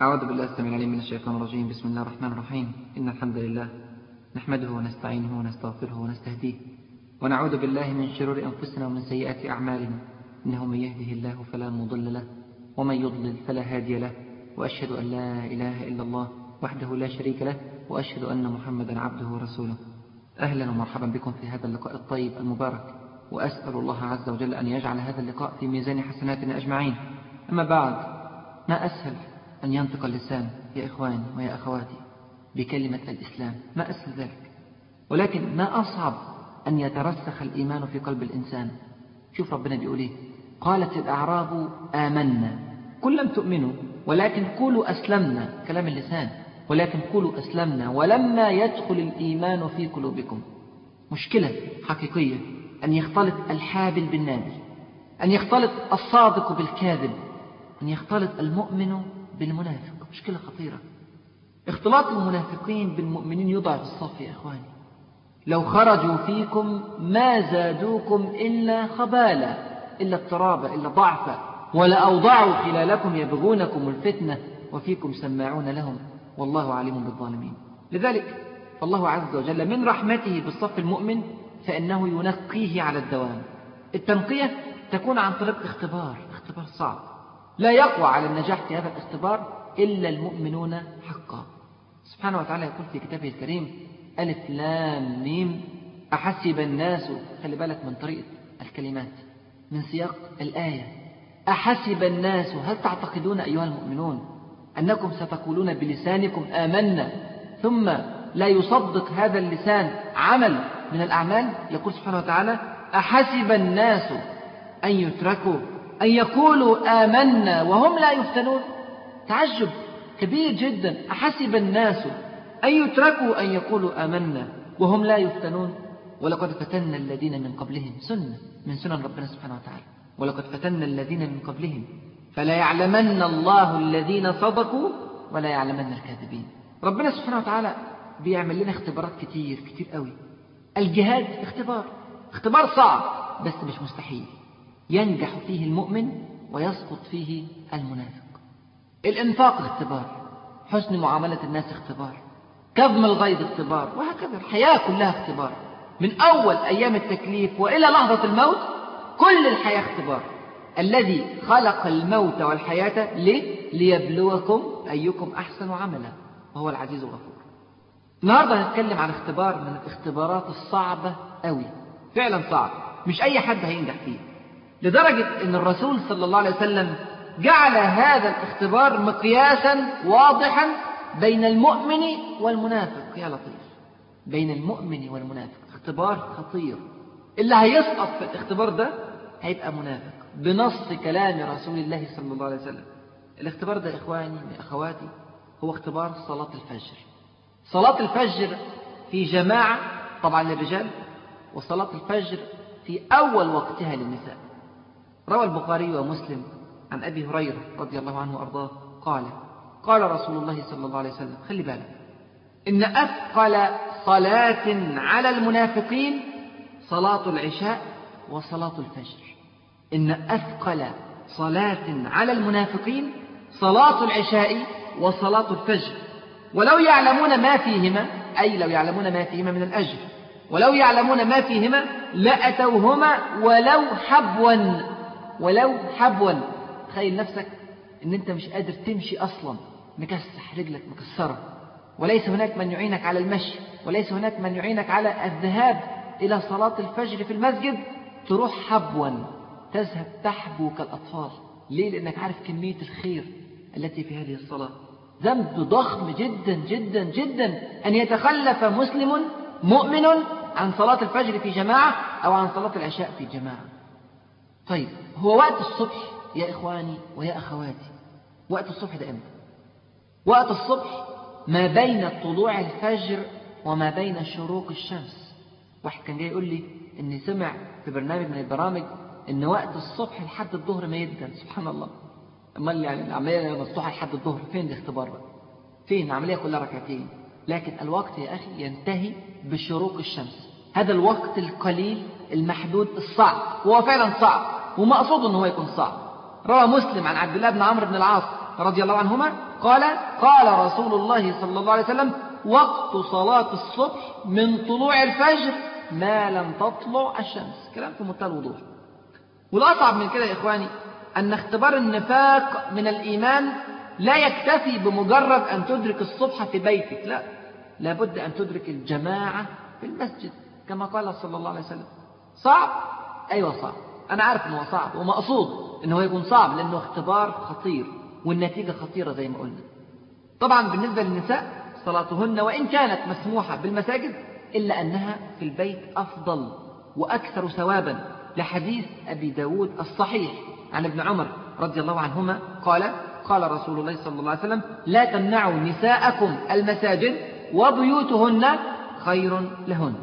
أعوذ بالله السميع العليم من الشيطان الرجيم بسم الله الرحمن الرحيم إن الحمد لله نحمده ونستعينه ونستغفره ونستهديه ونعوذ بالله من شرور أنفسنا ومن سيئات أعمالنا إنه من يهده الله فلا مضل له ومن يضلل فلا هادي له وأشهد أن لا إله إلا الله وحده لا شريك له وأشهد أن محمدا عبده ورسوله أهلا ومرحبا بكم في هذا اللقاء الطيب المبارك وأسأل الله عز وجل أن يجعل هذا اللقاء في ميزان حسناتنا أجمعين أما بعد ما أسهل أن ينطق اللسان يا إخواني ويا أخواتي بكلمة الإسلام ما أسهل ذلك ولكن ما أصعب أن يترسخ الإيمان في قلب الإنسان شوف ربنا بيقول إيه قالت الأعراب آمنا كل لم تؤمنوا ولكن قولوا أسلمنا كلام اللسان ولكن قولوا أسلمنا ولما يدخل الإيمان في قلوبكم مشكلة حقيقية أن يختلط الحابل بالنابل أن يختلط الصادق بالكاذب أن يختلط المؤمن بالمنافق مشكلة خطيرة اختلاط المنافقين بالمؤمنين يضع في الصف يا إخواني لو خرجوا فيكم ما زادوكم إلا خبالا إلا اضطرابا إلا ضعفا ولأوضعوا خلالكم يبغونكم الفتنة وفيكم سماعون لهم والله عليم بالظالمين لذلك فالله عز وجل من رحمته بالصف المؤمن فإنه ينقيه على الدوام التنقية تكون عن طريق اختبار اختبار صعب لا يقوى على النجاح في هذا الاختبار إلا المؤمنون حقا سبحانه وتعالى يقول في كتابه الكريم ألف لام ميم أحسب الناس خلي بالك من طريقة الكلمات من سياق الآية أحسب الناس هل تعتقدون أيها المؤمنون أنكم ستقولون بلسانكم آمنا ثم لا يصدق هذا اللسان عمل من الأعمال يقول سبحانه وتعالى أحسب الناس أن يتركوا أن يقولوا آمنا وهم لا يفتنون تعجب كبير جدا أحسب الناس أن يتركوا أن يقولوا آمنا وهم لا يفتنون ولقد فتنا الذين من قبلهم سنة من سنن ربنا سبحانه وتعالى ولقد فتنا الذين من قبلهم فلا يعلمن الله الذين صدقوا ولا يعلمن الكاذبين ربنا سبحانه وتعالى بيعمل لنا اختبارات كتير كتير قوي الجهاد اختبار اختبار صعب بس مش مستحيل ينجح فيه المؤمن ويسقط فيه المنافق الانفاق اختبار حسن معاملة الناس اختبار كظم الغيظ اختبار وهكذا الحياة كلها اختبار من أول أيام التكليف وإلى لحظة الموت كل الحياة اختبار الذي خلق الموت والحياة ليه؟ ليبلوكم أيكم أحسن عملا وهو العزيز الغفور النهاردة هنتكلم عن اختبار من الاختبارات الصعبة قوي فعلا صعب مش أي حد هينجح فيه لدرجة أن الرسول صلى الله عليه وسلم جعل هذا الاختبار مقياسا واضحا بين المؤمن والمنافق يا لطيف بين المؤمن والمنافق اختبار خطير اللي هيسقط في الاختبار ده هيبقى منافق بنص كلام رسول الله صلى الله عليه وسلم الاختبار ده إخواني وأخواتي هو اختبار صلاة الفجر صلاة الفجر في جماعة طبعا للرجال وصلاة الفجر في أول وقتها للنساء روى البخاري ومسلم عن أبي هريرة رضي الله عنه وأرضاه قال قال رسول الله صلى الله عليه وسلم خلي بالك إن أثقل صلاة على المنافقين صلاة العشاء وصلاة الفجر إن أثقل صلاة على المنافقين صلاة العشاء وصلاة الفجر ولو يعلمون ما فيهما أي لو يعلمون ما فيهما من الأجر ولو يعلمون ما فيهما لأتوهما ولو حبوا ولو حبوا تخيل نفسك ان انت مش قادر تمشي اصلا مكسح رجلك مكسرة وليس هناك من يعينك على المشي وليس هناك من يعينك على الذهاب إلى صلاة الفجر في المسجد تروح حبوا تذهب تحبو كالأطفال ليه؟ لأنك عارف كمية الخير التي في هذه الصلاة ذنب ضخم جدا جدا جدا أن يتخلف مسلم مؤمن عن صلاة الفجر في جماعة أو عن صلاة العشاء في جماعة طيب هو وقت الصبح يا إخواني ويا أخواتي وقت الصبح ده إمتى وقت الصبح ما بين طلوع الفجر وما بين شروق الشمس واحد كان جاي يقول لي إني سمع في برنامج من البرامج إن وقت الصبح لحد الظهر ما يبدأ سبحان الله أمال يعني العملية مفتوحة لحد الظهر فين الاختبار بقى فين العملية كلها ركعتين لكن الوقت يا أخي ينتهي بشروق الشمس هذا الوقت القليل المحدود الصعب وهو فعلا صعب ومقصود أنه هو يكون صعب روى مسلم عن عبد الله بن عمرو بن العاص رضي الله عنهما قال قال رسول الله صلى الله عليه وسلم وقت صلاة الصبح من طلوع الفجر ما لم تطلع الشمس كلام في منتهى الوضوح والأصعب من كده يا إخواني أن اختبار النفاق من الإيمان لا يكتفي بمجرد أن تدرك الصبح في بيتك لا لابد أن تدرك الجماعة في المسجد كما قال صلى الله عليه وسلم صعب أيوة صعب أنا عارف أنه صعب ومقصود أنه يكون صعب لأنه اختبار خطير والنتيجة خطيرة زي ما قلنا طبعا بالنسبة للنساء صلاتهن وإن كانت مسموحة بالمساجد إلا أنها في البيت أفضل وأكثر ثوابا لحديث أبي داود الصحيح عن ابن عمر رضي الله عنهما قال قال رسول الله صلى الله عليه وسلم لا تمنعوا نساءكم المساجد وبيوتهن خير لهن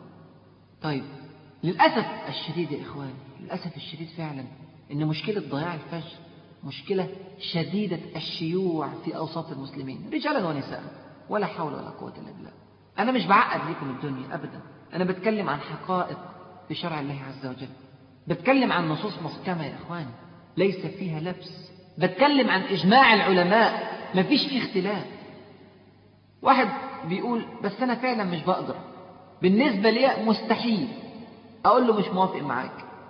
طيب للأسف الشديد يا إخوان للأسف الشديد فعلا إن مشكلة ضياع الفجر مشكلة شديدة الشيوع في أوساط المسلمين رجالا ونساء ولا حول ولا قوة إلا بالله أنا مش بعقد لكم الدنيا أبدا أنا بتكلم عن حقائق في شرع الله عز وجل بتكلم عن نصوص محكمة يا إخواني ليس فيها لبس بتكلم عن إجماع العلماء ما فيش فيه اختلاف واحد بيقول بس أنا فعلا مش بقدر بالنسبة لي مستحيل أقول له مش موافق معاك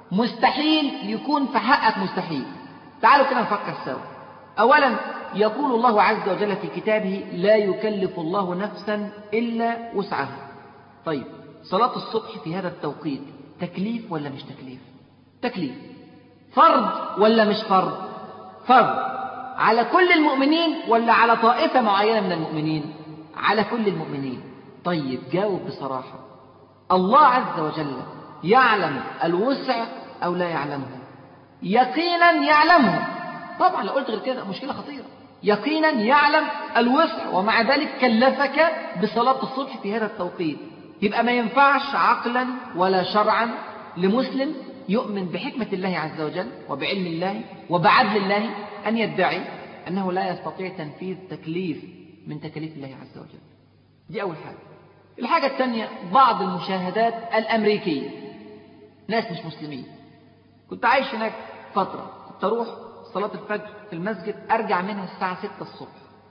مستحيل يكون في حقك مستحيل تعالوا كده نفكر سوا أولا يقول الله عز وجل في كتابه لا يكلف الله نفسا إلا وسعها طيب صلاة الصبح في هذا التوقيت تكليف ولا مش تكليف تكليف فرض ولا مش فرض فرض على كل المؤمنين ولا على طائفة معينة من المؤمنين على كل المؤمنين طيب جاوب بصراحة الله عز وجل يعلم الوسع أو لا يعلمه يقينا يعلمه طبعا لو قلت غير كده مشكلة خطيرة يقينا يعلم الوسع ومع ذلك كلفك بصلاة الصبح في هذا التوقيت يبقى ما ينفعش عقلا ولا شرعا لمسلم يؤمن بحكمة الله عز وجل وبعلم الله وبعدل الله أن يدعي أنه لا يستطيع تنفيذ تكليف من تكاليف الله عز وجل دي أول حاجة الحاجة الثانية بعض المشاهدات الأمريكية ناس مش مسلمين كنت عايش هناك فترة كنت أروح صلاة الفجر في المسجد أرجع منها الساعة 6 الصبح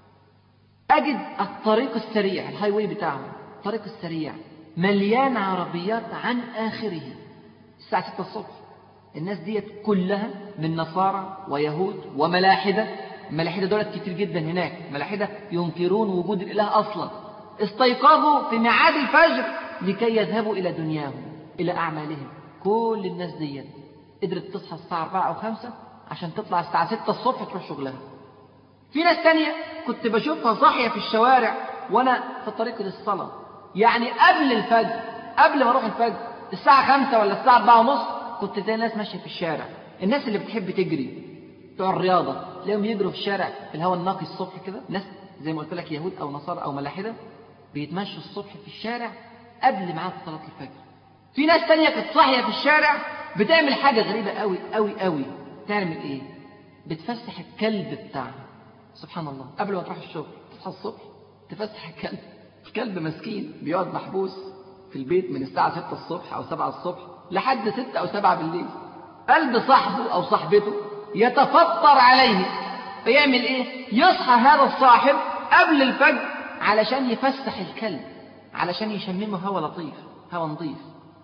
أجد الطريق السريع الهاي واي بتاعهم الطريق السريع مليان عربيات عن آخره الساعة 6 الصبح الناس ديت كلها من نصارى ويهود وملاحدة الملاحدة دولت كتير جدا هناك ملاحدة ينكرون وجود الإله أصلا استيقظوا في ميعاد الفجر لكي يذهبوا إلى دنياهم إلى أعمالهم كل الناس ديت قدرت تصحى الساعة 4 أو 5 عشان تطلع الساعة 6 الصبح تروح شغلها في ناس تانية كنت بشوفها صاحية في الشوارع وأنا في طريق للصلاة يعني قبل الفجر قبل ما أروح الفجر الساعة 5 ولا الساعة 4 ونص كنت تلاقي ناس ماشية في الشارع الناس اللي بتحب تجري بتوع الرياضة تلاقيهم يجروا في الشارع في الهواء النقي الصبح كده ناس زي ما قلت لك يهود أو نصارى أو ملاحدة بيتمشوا الصبح في الشارع قبل ميعاد صلاة الفجر في ناس تانية كانت صاحية في الشارع بتعمل حاجة غريبة قوي قوي قوي تعمل ايه بتفسح الكلب بتاعها سبحان الله قبل ما تروح الشغل تصحى الصبح تفسح الكلب الكلب مسكين بيقعد محبوس في البيت من الساعة 6 الصبح أو 7 الصبح لحد 6 أو 7 بالليل قلب صاحبه أو صاحبته يتفطر عليه فيعمل إيه؟ يصحى هذا الصاحب قبل الفجر علشان يفسح الكلب علشان يشممه هوا لطيف هوا نظيف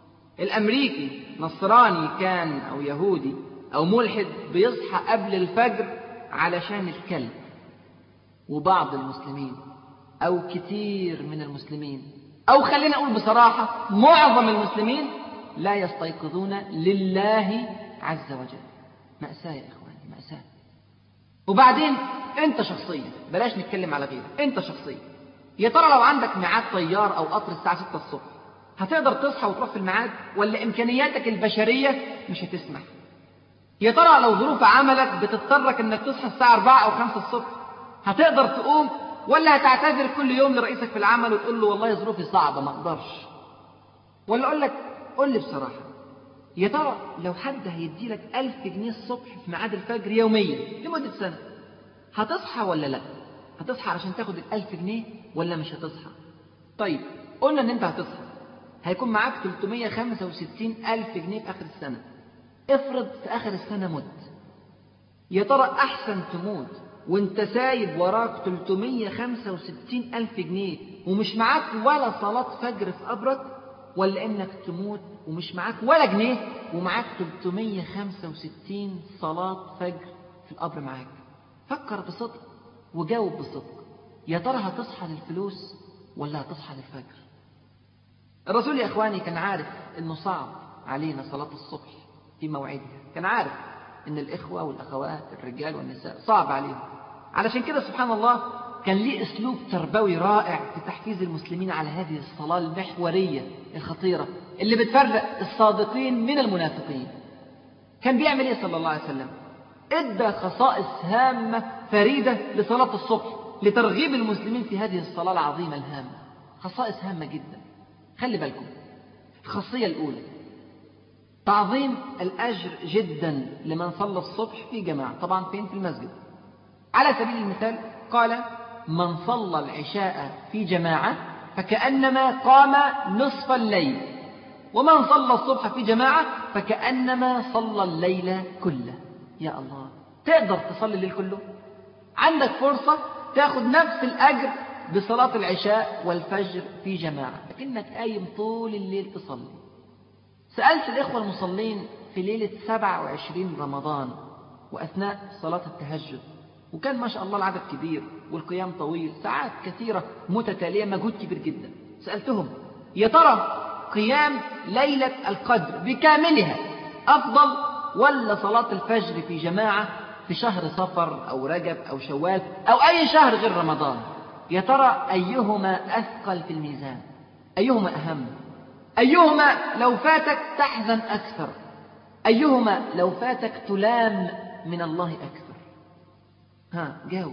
الأمريكي نصراني كان أو يهودي أو ملحد بيصحى قبل الفجر علشان الكلب وبعض المسلمين أو كتير من المسلمين أو خلينا أقول بصراحة معظم المسلمين لا يستيقظون لله عز وجل مأساة يا إخواني مأساة وبعدين أنت شخصيا بلاش نتكلم على غيرك أنت شخصيا يا ترى لو عندك ميعاد طيار أو قطر الساعة 6 الصبح هتقدر تصحى وتروح في الميعاد ولا إمكانياتك البشرية مش هتسمح يا ترى لو ظروف عملك بتضطرك انك تصحى الساعة 4 أو 5 الصبح هتقدر تقوم ولا هتعتذر كل يوم لرئيسك في العمل وتقول له والله ظروفي صعبة ما اقدرش ولا اقول لك قول لي بصراحة يا ترى لو حد هيدي لك 1000 جنيه الصبح في ميعاد الفجر يوميا لمدة سنة هتصحى ولا لا هتصحى عشان تاخد ال 1000 جنيه ولا مش هتصحى طيب قلنا ان انت هتصحى هيكون معاك 365 ألف جنيه في آخر السنة افرض في آخر السنة مت يا ترى أحسن تموت وانت سايب وراك 365 ألف جنيه ومش معاك ولا صلاة فجر في قبرك ولا انك تموت ومش معاك ولا جنيه ومعاك 365 صلاة فجر في القبر معاك فكر بصدق وجاوب بصدق يا ترى هتصحى للفلوس ولا هتصحى للفجر الرسول يا اخواني كان عارف انه صعب علينا صلاة الصبح في موعدها كان عارف ان الاخوة والاخوات الرجال والنساء صعب عليهم علشان كده سبحان الله كان ليه اسلوب تربوي رائع في تحفيز المسلمين على هذه الصلاة المحورية الخطيرة اللي بتفرق الصادقين من المنافقين كان بيعمل ايه صلى الله عليه وسلم ادى خصائص هامة فريدة لصلاة الصبح لترغيب المسلمين في هذه الصلاة العظيمة الهامة خصائص هامة جدا خلي بالكم الخاصية الأولى تعظيم الأجر جدا لمن صلى الصبح في جماعة طبعا فين في المسجد على سبيل المثال قال من صلى العشاء في جماعة فكأنما قام نصف الليل ومن صلى الصبح في جماعة فكأنما صلى الليل كله يا الله تقدر تصلي الليل كله عندك فرصة تاخد نفس الأجر بصلاة العشاء والفجر في جماعة لكنك قايم طول الليل تصلي سألت الإخوة المصلين في ليلة 27 رمضان وأثناء صلاة التهجد وكان ما شاء الله العدد كبير والقيام طويل ساعات كثيرة متتالية مجهود كبير جدا سألتهم يا ترى قيام ليلة القدر بكاملها أفضل ولا صلاة الفجر في جماعة في شهر صفر أو رجب أو شوال أو أي شهر غير رمضان يا ترى أيهما أثقل في الميزان أيهما أهم أيهما لو فاتك تحزن أكثر أيهما لو فاتك تلام من الله أكثر ها جاوب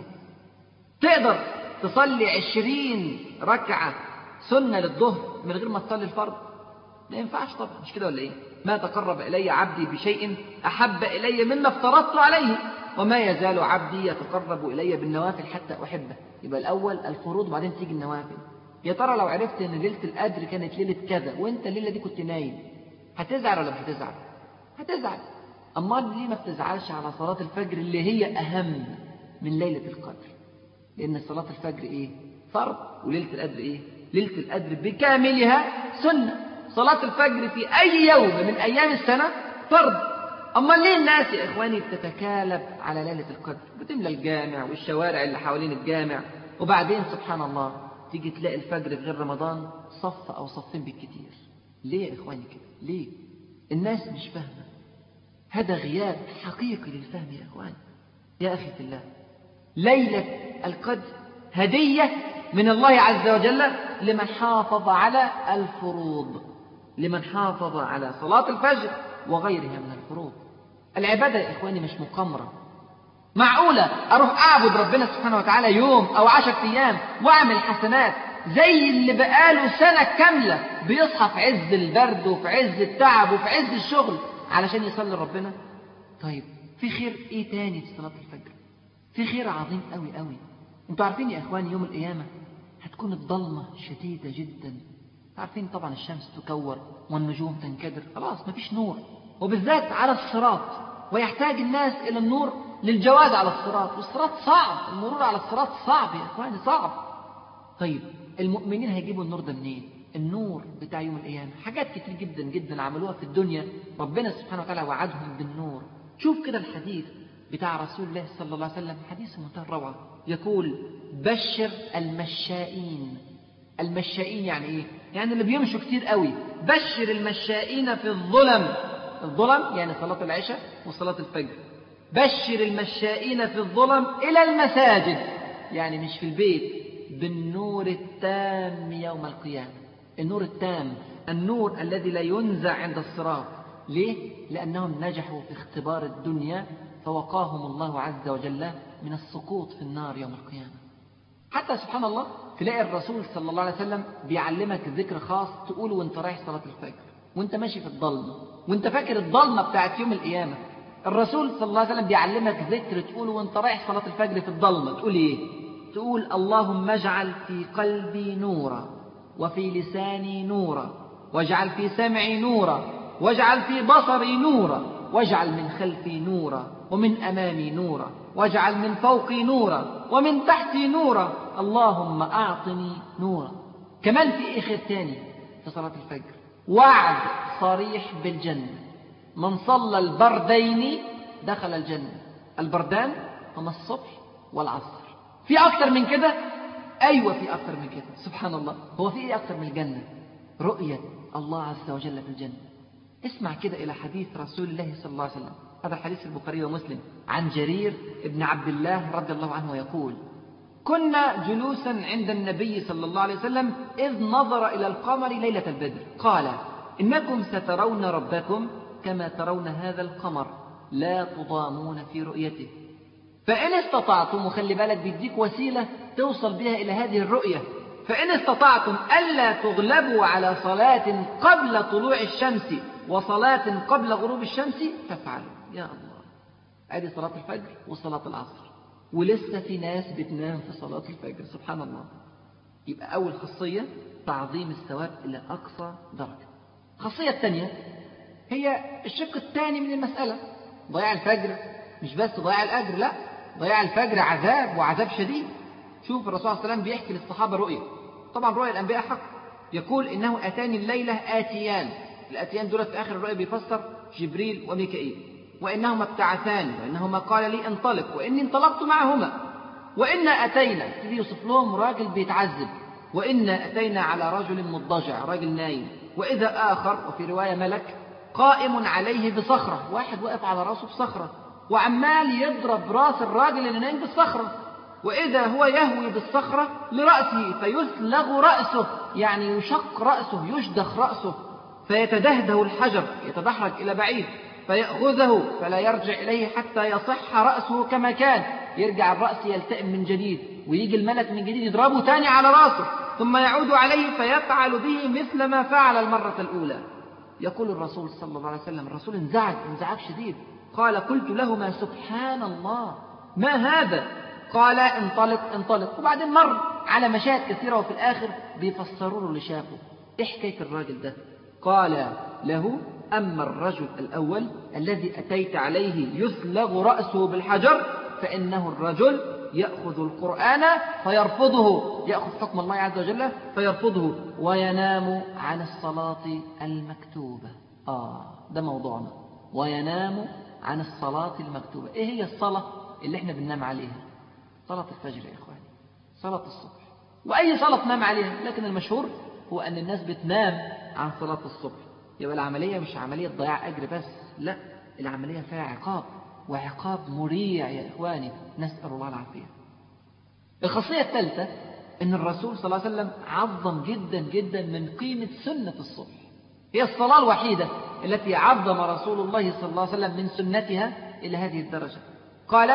تقدر تصلي عشرين ركعة سنة للظهر من غير ما تصلي الفرض ما ينفعش طبعا مش كده ولا ايه ما تقرب إلي عبدي بشيء أحب إلي مما افترضت عليه وما يزال عبدي يتقرب إلي بالنوافل حتى أحبه يبقى الأول الفروض وبعدين تيجي النوافل يا ترى لو عرفت ان ليله القدر كانت ليله كذا وانت الليله دي كنت نايم هتزعل ولا مش هتزعل هتزعل امال ليه ما بتزعلش على صلاه الفجر اللي هي اهم من ليله القدر لان صلاه الفجر ايه فرض وليله القدر ايه ليله القدر بكاملها سنه صلاه الفجر في اي يوم من ايام السنه فرض امال ليه الناس يا اخواني بتتكالب على ليله القدر بتملى الجامع والشوارع اللي حوالين الجامع وبعدين سبحان الله تيجي تلاقي الفجر في غير رمضان صف أو صفين بالكتير ليه يا إخواني كده ليه الناس مش فاهمة هذا غياب حقيقي للفهم يا إخواني يا أخي في الله ليلة القدر هدية من الله عز وجل لمن حافظ على الفروض لمن حافظ على صلاة الفجر وغيرها من الفروض العبادة يا إخواني مش مقامرة معقولة أروح أعبد ربنا سبحانه وتعالى يوم أو عشر أيام وأعمل حسنات زي اللي بقاله سنة كاملة بيصحى في عز البرد وفي عز التعب وفي عز الشغل علشان يصلي ربنا طيب في خير إيه تاني في صلاة الفجر في خير عظيم قوي قوي انتوا عارفين يا إخواني يوم القيامة هتكون الضلمة شديدة جدا عارفين طبعا الشمس تكور والنجوم تنكدر خلاص مفيش نور وبالذات على الصراط ويحتاج الناس إلى النور للجواز على الصراط والصراط صعب المرور على الصراط صعب يا إخواني صعب طيب المؤمنين هيجيبوا النور ده منين النور بتاع يوم القيامة حاجات كتير جدا جدا عملوها في الدنيا ربنا سبحانه وتعالى وعدهم بالنور شوف كده الحديث بتاع رسول الله صلى الله عليه وسلم حديث منتهى الروعة يقول بشر المشائين المشائين يعني ايه يعني اللي بيمشوا كتير قوي بشر المشائين في الظلم الظلم يعني صلاة العشاء وصلاة الفجر بشر المشائين في الظلم إلى المساجد يعني مش في البيت بالنور التام يوم القيامة النور التام النور الذي لا ينزع عند الصراط ليه؟ لأنهم نجحوا في اختبار الدنيا فوقاهم الله عز وجل من السقوط في النار يوم القيامة حتى سبحان الله تلاقي الرسول صلى الله عليه وسلم بيعلمك ذكر خاص تقوله وانت رايح صلاة الفجر وانت ماشي في الضلمة وانت فاكر الضلمة بتاعت يوم القيامة الرسول صلى الله عليه وسلم بيعلمك ذكر تقوله وانت رايح صلاة الفجر في الضلمة تقول ايه تقول اللهم اجعل في قلبي نورا وفي لساني نورا واجعل في سمعي نورا واجعل في بصري نورا واجعل من خلفي نورا ومن أمامي نورا واجعل من فوقي نورا ومن تحتي نورا اللهم أعطني نورا كمان في إيه خير تاني في صلاة الفجر وعد صريح بالجنة من صلى البردين دخل الجنة البردان هما الصبح والعصر في أكتر من كده أيوة في أكتر من كده سبحان الله هو في إيه أكتر من الجنة رؤية الله عز وجل في الجنة اسمع كده إلى حديث رسول الله صلى الله عليه وسلم هذا حديث البخاري ومسلم عن جرير بن عبد الله رضي الله عنه يقول كنا جلوسا عند النبي صلى الله عليه وسلم إذ نظر إلى القمر ليلة البدر قال إنكم سترون ربكم كما ترون هذا القمر لا تضامون في رؤيته فإن استطعتم وخلي بالك بيديك وسيلة توصل بها إلى هذه الرؤية فإن استطعتم ألا تغلبوا على صلاة قبل طلوع الشمس وصلاة قبل غروب الشمس فافعلوا يا الله ادي صلاة الفجر وصلاة العصر ولسه في ناس بتنام في صلاة الفجر سبحان الله يبقى أول خاصية تعظيم الثواب إلى أقصى درجة الخاصية الثانية هي الشق الثاني من المسألة ضياع الفجر مش بس ضياع الأجر لا ضياع الفجر عذاب وعذاب شديد شوف الرسول صلى الله عليه وسلم بيحكي للصحابة رؤية طبعا رؤيا الأنبياء حق يقول إنه أتاني الليلة آتيان الآتيان دول في آخر الرؤيا بيفسر جبريل وميكائيل وإنهما ابتعثان وإنهما قال لي انطلق وإني انطلقت معهما وإنا أتينا تبي يوصف لهم راجل بيتعذب وإنا أتينا على رجل مضجع راجل نايم وإذا آخر وفي رواية ملك قائم عليه بصخرة واحد واقف على راسه بصخرة وعمال يضرب راس الراجل اللي نايم بالصخرة وإذا هو يهوي بالصخرة لرأسه فيسلغ رأسه يعني يشق رأسه يشدخ رأسه فيتدهده الحجر يتدحرج إلى بعيد فيأخذه فلا يرجع إليه حتى يصح رأسه كما كان يرجع الرأس يلتئم من جديد ويجي الملك من جديد يضربه تاني على رأسه ثم يعود عليه فيفعل به مثل ما فعل المرة الأولى يقول الرسول صلى الله عليه وسلم الرسول انزعج انزعاج شديد قال قلت لهما سبحان الله ما هذا قال انطلق انطلق وبعدين مر على مشاهد كثيرة وفي الآخر بيفسروا له اللي شافه ايه حكاية الراجل ده قال له أما الرجل الأول الذي أتيت عليه يسلغ رأسه بالحجر فإنه الرجل يأخذ القرآن فيرفضه يأخذ حكم الله عز وجل فيرفضه وينام عن الصلاة المكتوبة آه ده موضوعنا وينام عن الصلاة المكتوبة إيه هي الصلاة اللي احنا بننام عليها صلاة الفجر يا إخواني صلاة الصبح وأي صلاة تنام عليها لكن المشهور هو أن الناس بتنام عن صلاة الصبح يبقى العملية مش عملية ضياع أجر بس لا العملية فيها عقاب وعقاب مريع يا إخواني نسأل الله العافية الخاصية الثالثة أن الرسول صلى الله عليه وسلم عظم جدا جدا من قيمة سنة الصبح هي الصلاة الوحيدة التي عظم رسول الله صلى الله عليه وسلم من سنتها إلى هذه الدرجة قال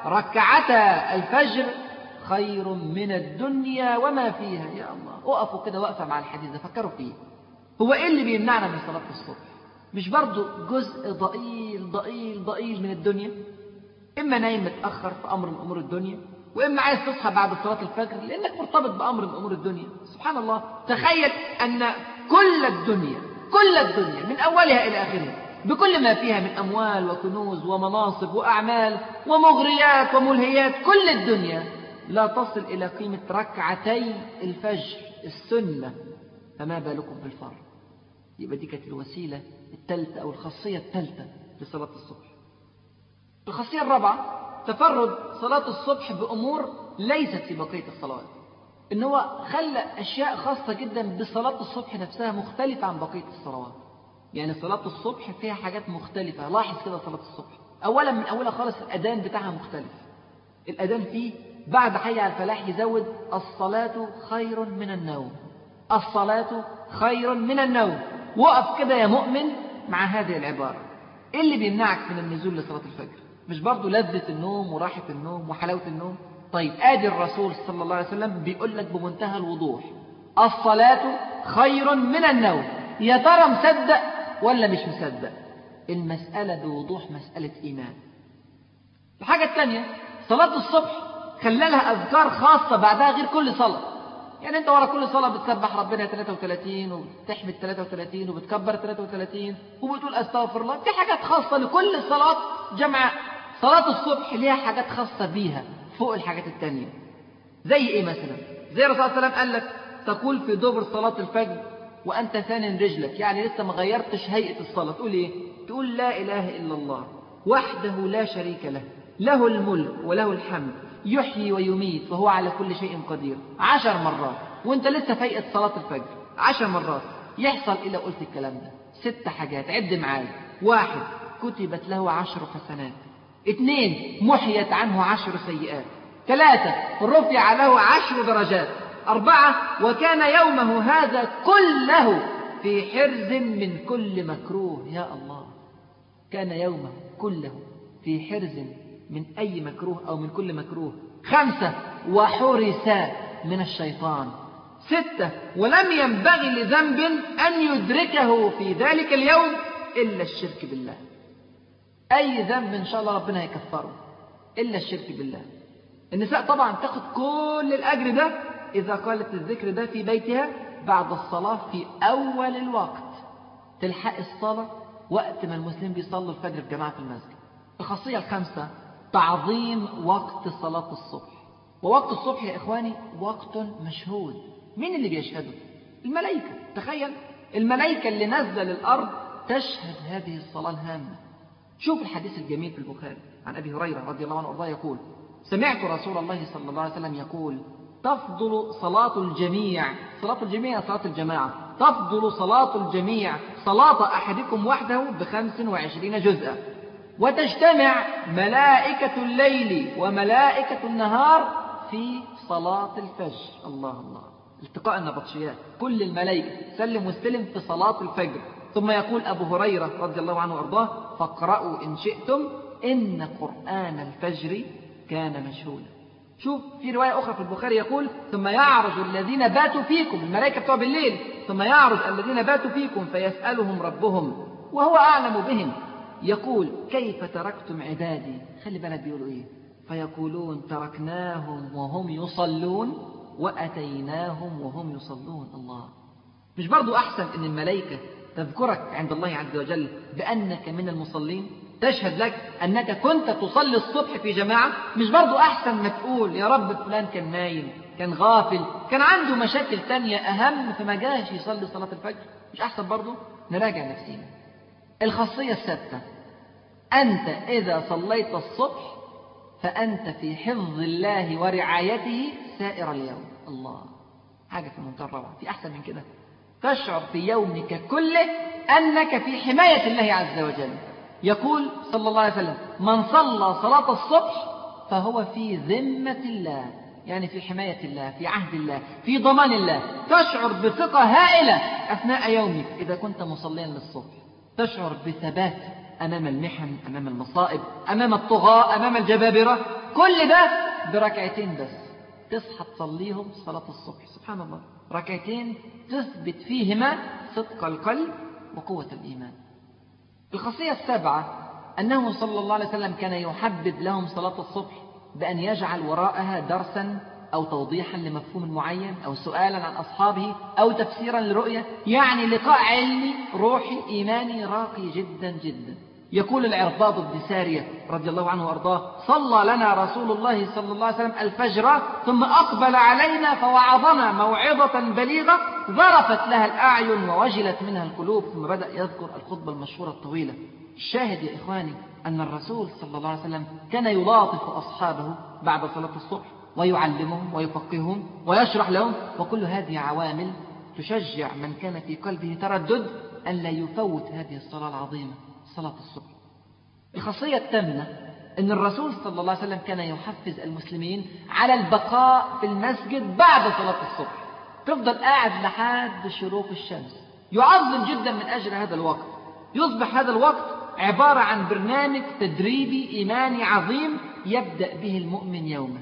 ركعتا الفجر خير من الدنيا وما فيها يا الله اقفوا كده وقفة مع الحديث ده فكروا فيه هو ايه اللي بيمنعنا من صلاة الصبح مش برضو جزء ضئيل ضئيل ضئيل من الدنيا إما نايم متأخر في أمر من أمور الدنيا وإما عايز تصحى بعد صلاة الفجر لأنك مرتبط بأمر من أمور الدنيا سبحان الله تخيل أن كل الدنيا كل الدنيا من أولها إلى آخرها بكل ما فيها من أموال وكنوز ومناصب وأعمال ومغريات وملهيات كل الدنيا لا تصل إلى قيمة ركعتي الفجر السنة فما بالكم بالفرض يبقى دي كانت الوسيلة الثالثة أو الخاصية الثالثة لصلاة الصبح الخاصية الرابعة تفرد صلاة الصبح بأمور ليست في بقية الصلوات إن هو خلى أشياء خاصة جدا بصلاة الصبح نفسها مختلفة عن بقية الصلوات يعني صلاة الصبح فيها حاجات مختلفة لاحظ كده صلاة الصبح أولا من أولها خالص الأذان بتاعها مختلف الأذان فيه بعد حي على الفلاح يزود الصلاة خير من النوم الصلاة خير من النوم وقف كده يا مؤمن مع هذه العبارة إيه اللي بيمنعك من النزول لصلاة الفجر مش برضو لذة النوم وراحة النوم وحلاوة النوم طيب آدي الرسول صلى الله عليه وسلم بيقول لك بمنتهى الوضوح الصلاة خير من النوم يا ترى مصدق ولا مش مصدق المسألة بوضوح مسألة إيمان الحاجة الثانية صلاة الصبح خلى لها أذكار خاصة بعدها غير كل صلاة يعني أنت ورا كل صلاة بتسبح ربنا 33 وبتحمد 33 وبتكبر 33 وبتقول أستغفر الله في حاجات خاصة لكل صلاة جمع صلاة الصبح ليها حاجات خاصة بيها فوق الحاجات التانية زي ايه مثلا زي الرسول صلى الله عليه وسلم قال لك تقول في دبر صلاة الفجر وأنت ثان رجلك يعني لسه ما غيرتش هيئة الصلاة تقول ايه تقول لا إله إلا الله وحده لا شريك له له الملك وله الحمد يحيي ويميت وهو على كل شيء قدير عشر مرات وانت لسه في هيئة صلاة الفجر عشر مرات يحصل إيه لو قلت الكلام ده ست حاجات عد معايا واحد كتبت له عشر حسنات اثنين محيت عنه عشر سيئات ثلاثة رفع له عشر درجات أربعة وكان يومه هذا كله في حرز من كل مكروه يا الله كان يومه كله في حرز من أي مكروه أو من كل مكروه خمسة وحرس من الشيطان ستة ولم ينبغي لذنب أن يدركه في ذلك اليوم إلا الشرك بالله أي ذنب إن شاء الله ربنا هيكفره إلا الشرك بالله النساء طبعا تاخد كل الأجر ده إذا قالت الذكر ده في بيتها بعد الصلاة في أول الوقت تلحق الصلاة وقت ما المسلمين بيصلوا الفجر في جماعة في المسجد الخاصية الخامسة تعظيم وقت صلاة الصبح ووقت الصبح يا إخواني وقت مشهود مين اللي بيشهده الملائكة تخيل الملائكة اللي نازلة للأرض تشهد هذه الصلاة الهامة شوف الحديث الجميل في البخاري عن أبي هريرة رضي الله عنه وارضاه يقول سمعت رسول الله صلى الله عليه وسلم يقول تفضل صلاة الجميع صلاة الجميع صلاة الجماعة تفضل صلاة الجميع صلاة أحدكم وحده بخمس وعشرين جزءا وتجتمع ملائكة الليل وملائكة النهار في صلاة الفجر الله الله التقاء النبطشيات كل الملائكة سلم واستلم في صلاة الفجر ثم يقول أبو هريرة رضي الله عنه وأرضاه فاقرأوا إن شئتم إن قرآن الفجر كان مشهودا شوف في رواية أخرى في البخاري يقول ثم يعرج الذين باتوا فيكم الملائكة بتوع بالليل ثم يعرج الذين باتوا فيكم فيسألهم ربهم وهو أعلم بهم يقول كيف تركتم عبادي خلي بالك بيقولوا إيه فيقولون تركناهم وهم يصلون وأتيناهم وهم يصلون الله مش برضو أحسن أن الملائكة تذكرك عند الله عز وجل بأنك من المصلين تشهد لك أنك كنت تصلي الصبح في جماعة مش برضو أحسن ما تقول يا رب فلان كان نايم كان غافل كان عنده مشاكل تانية أهم فما جاش يصلي صلاة الفجر مش أحسن برضو نراجع نفسينا الخاصية السادسة أنت إذا صليت الصبح فأنت في حفظ الله ورعايته سائر اليوم الله حاجة في منتهى الروعة في أحسن من كده تشعر في يومك كله أنك في حماية الله عز وجل يقول صلى الله عليه وسلم من صلى صلاة الصبح فهو في ذمة الله يعني في حماية الله في عهد الله في ضمان الله تشعر بثقة هائلة أثناء يومك إذا كنت مصليا للصبح تشعر بثبات أمام المحن أمام المصائب أمام الطغاة أمام الجبابرة كل ده بركعتين بس تصحى تصليهم صلاة الصبح سبحان الله ركعتين تثبت فيهما صدق القلب وقوة الإيمان الخاصية السابعة أنه صلى الله عليه وسلم كان يحبب لهم صلاة الصبح بأن يجعل وراءها درسا أو توضيحا لمفهوم معين أو سؤالا عن أصحابه أو تفسيرا لرؤية يعني لقاء علمي روحي إيماني راقي جدا جدا يقول العرباض بن سارية رضي الله عنه وأرضاه صلى لنا رسول الله صلى الله عليه وسلم الفجر ثم أقبل علينا فوعظنا موعظة بليغة ظرفت لها الأعين ووجلت منها القلوب ثم بدأ يذكر الخطبة المشهورة الطويلة الشاهد يا إخواني أن الرسول صلى الله عليه وسلم كان يلاطف أصحابه بعد صلاة الصبح ويعلمهم ويفقههم ويشرح لهم وكل هذه عوامل تشجع من كان في قلبه تردد أن لا يفوت هذه الصلاة العظيمة صلاة الصبح الخاصية الثامنة أن الرسول صلى الله عليه وسلم كان يحفز المسلمين على البقاء في المسجد بعد صلاة الصبح تفضل قاعد لحد شروق الشمس يعظم جدا من أجل هذا الوقت يصبح هذا الوقت عبارة عن برنامج تدريبي إيماني عظيم يبدأ به المؤمن يومه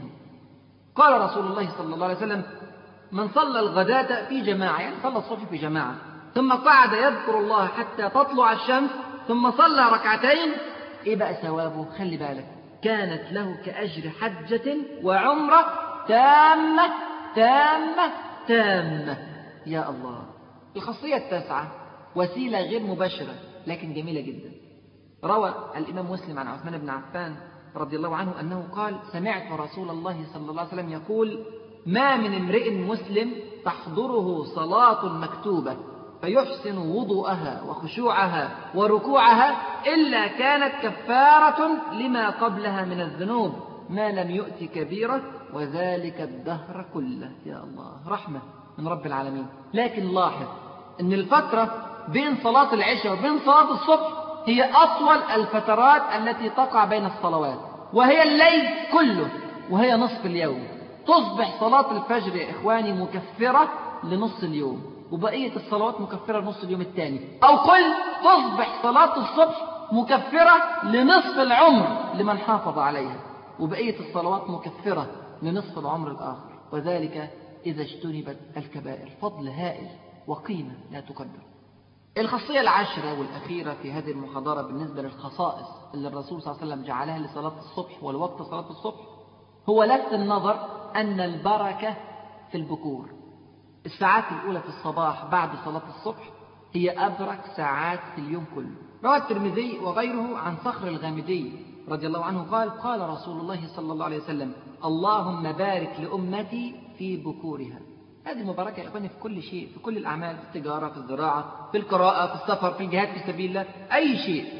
قال رسول الله صلى الله عليه وسلم من صلى الغداة في جماعة يعني صلى الصبح في جماعة ثم قعد يذكر الله حتى تطلع الشمس ثم صلى ركعتين ايه بقى ثوابه خلي بالك كانت له كأجر حجة وعمرة تامة تامة تامة يا الله الخاصية التاسعة وسيلة غير مباشرة لكن جميلة جدا روى الإمام مسلم عن عثمان بن عفان رضي الله عنه أنه قال سمعت رسول الله صلى الله عليه وسلم يقول ما من امرئ مسلم تحضره صلاة مكتوبة فيحسن وضوءها وخشوعها وركوعها إلا كانت كفارة لما قبلها من الذنوب ما لم يؤت كبيرة وذلك الدهر كله يا الله رحمة من رب العالمين لكن لاحظ أن الفترة بين صلاة العشاء وبين صلاة الصبح هي أطول الفترات التي تقع بين الصلوات وهي الليل كله وهي نصف اليوم تصبح صلاة الفجر يا إخواني مكفرة لنص اليوم وبقية الصلوات مكفرة لنص اليوم الثاني أو قل تصبح صلاة الصبح مكفرة لنصف العمر لمن حافظ عليها وبقية الصلوات مكفرة لنصف العمر الآخر وذلك إذا اجتنبت الكبائر فضل هائل وقيمة لا تقدر الخاصية العاشرة والأخيرة في هذه المحاضرة بالنسبة للخصائص اللي الرسول صلى الله عليه وسلم جعلها لصلاة الصبح والوقت صلاة الصبح هو لفت النظر أن البركة في البكور الساعات الأولى في الصباح بعد صلاة الصبح هي أبرك ساعات في اليوم كله روى الترمذي وغيره عن صخر الغامدي رضي الله عنه قال قال رسول الله صلى الله عليه وسلم اللهم بارك لأمتي في بكورها هذه المباركة يا إخواني في كل شيء في كل الأعمال في التجارة في الزراعة في القراءة في السفر في الجهاد في سبيل الله أي شيء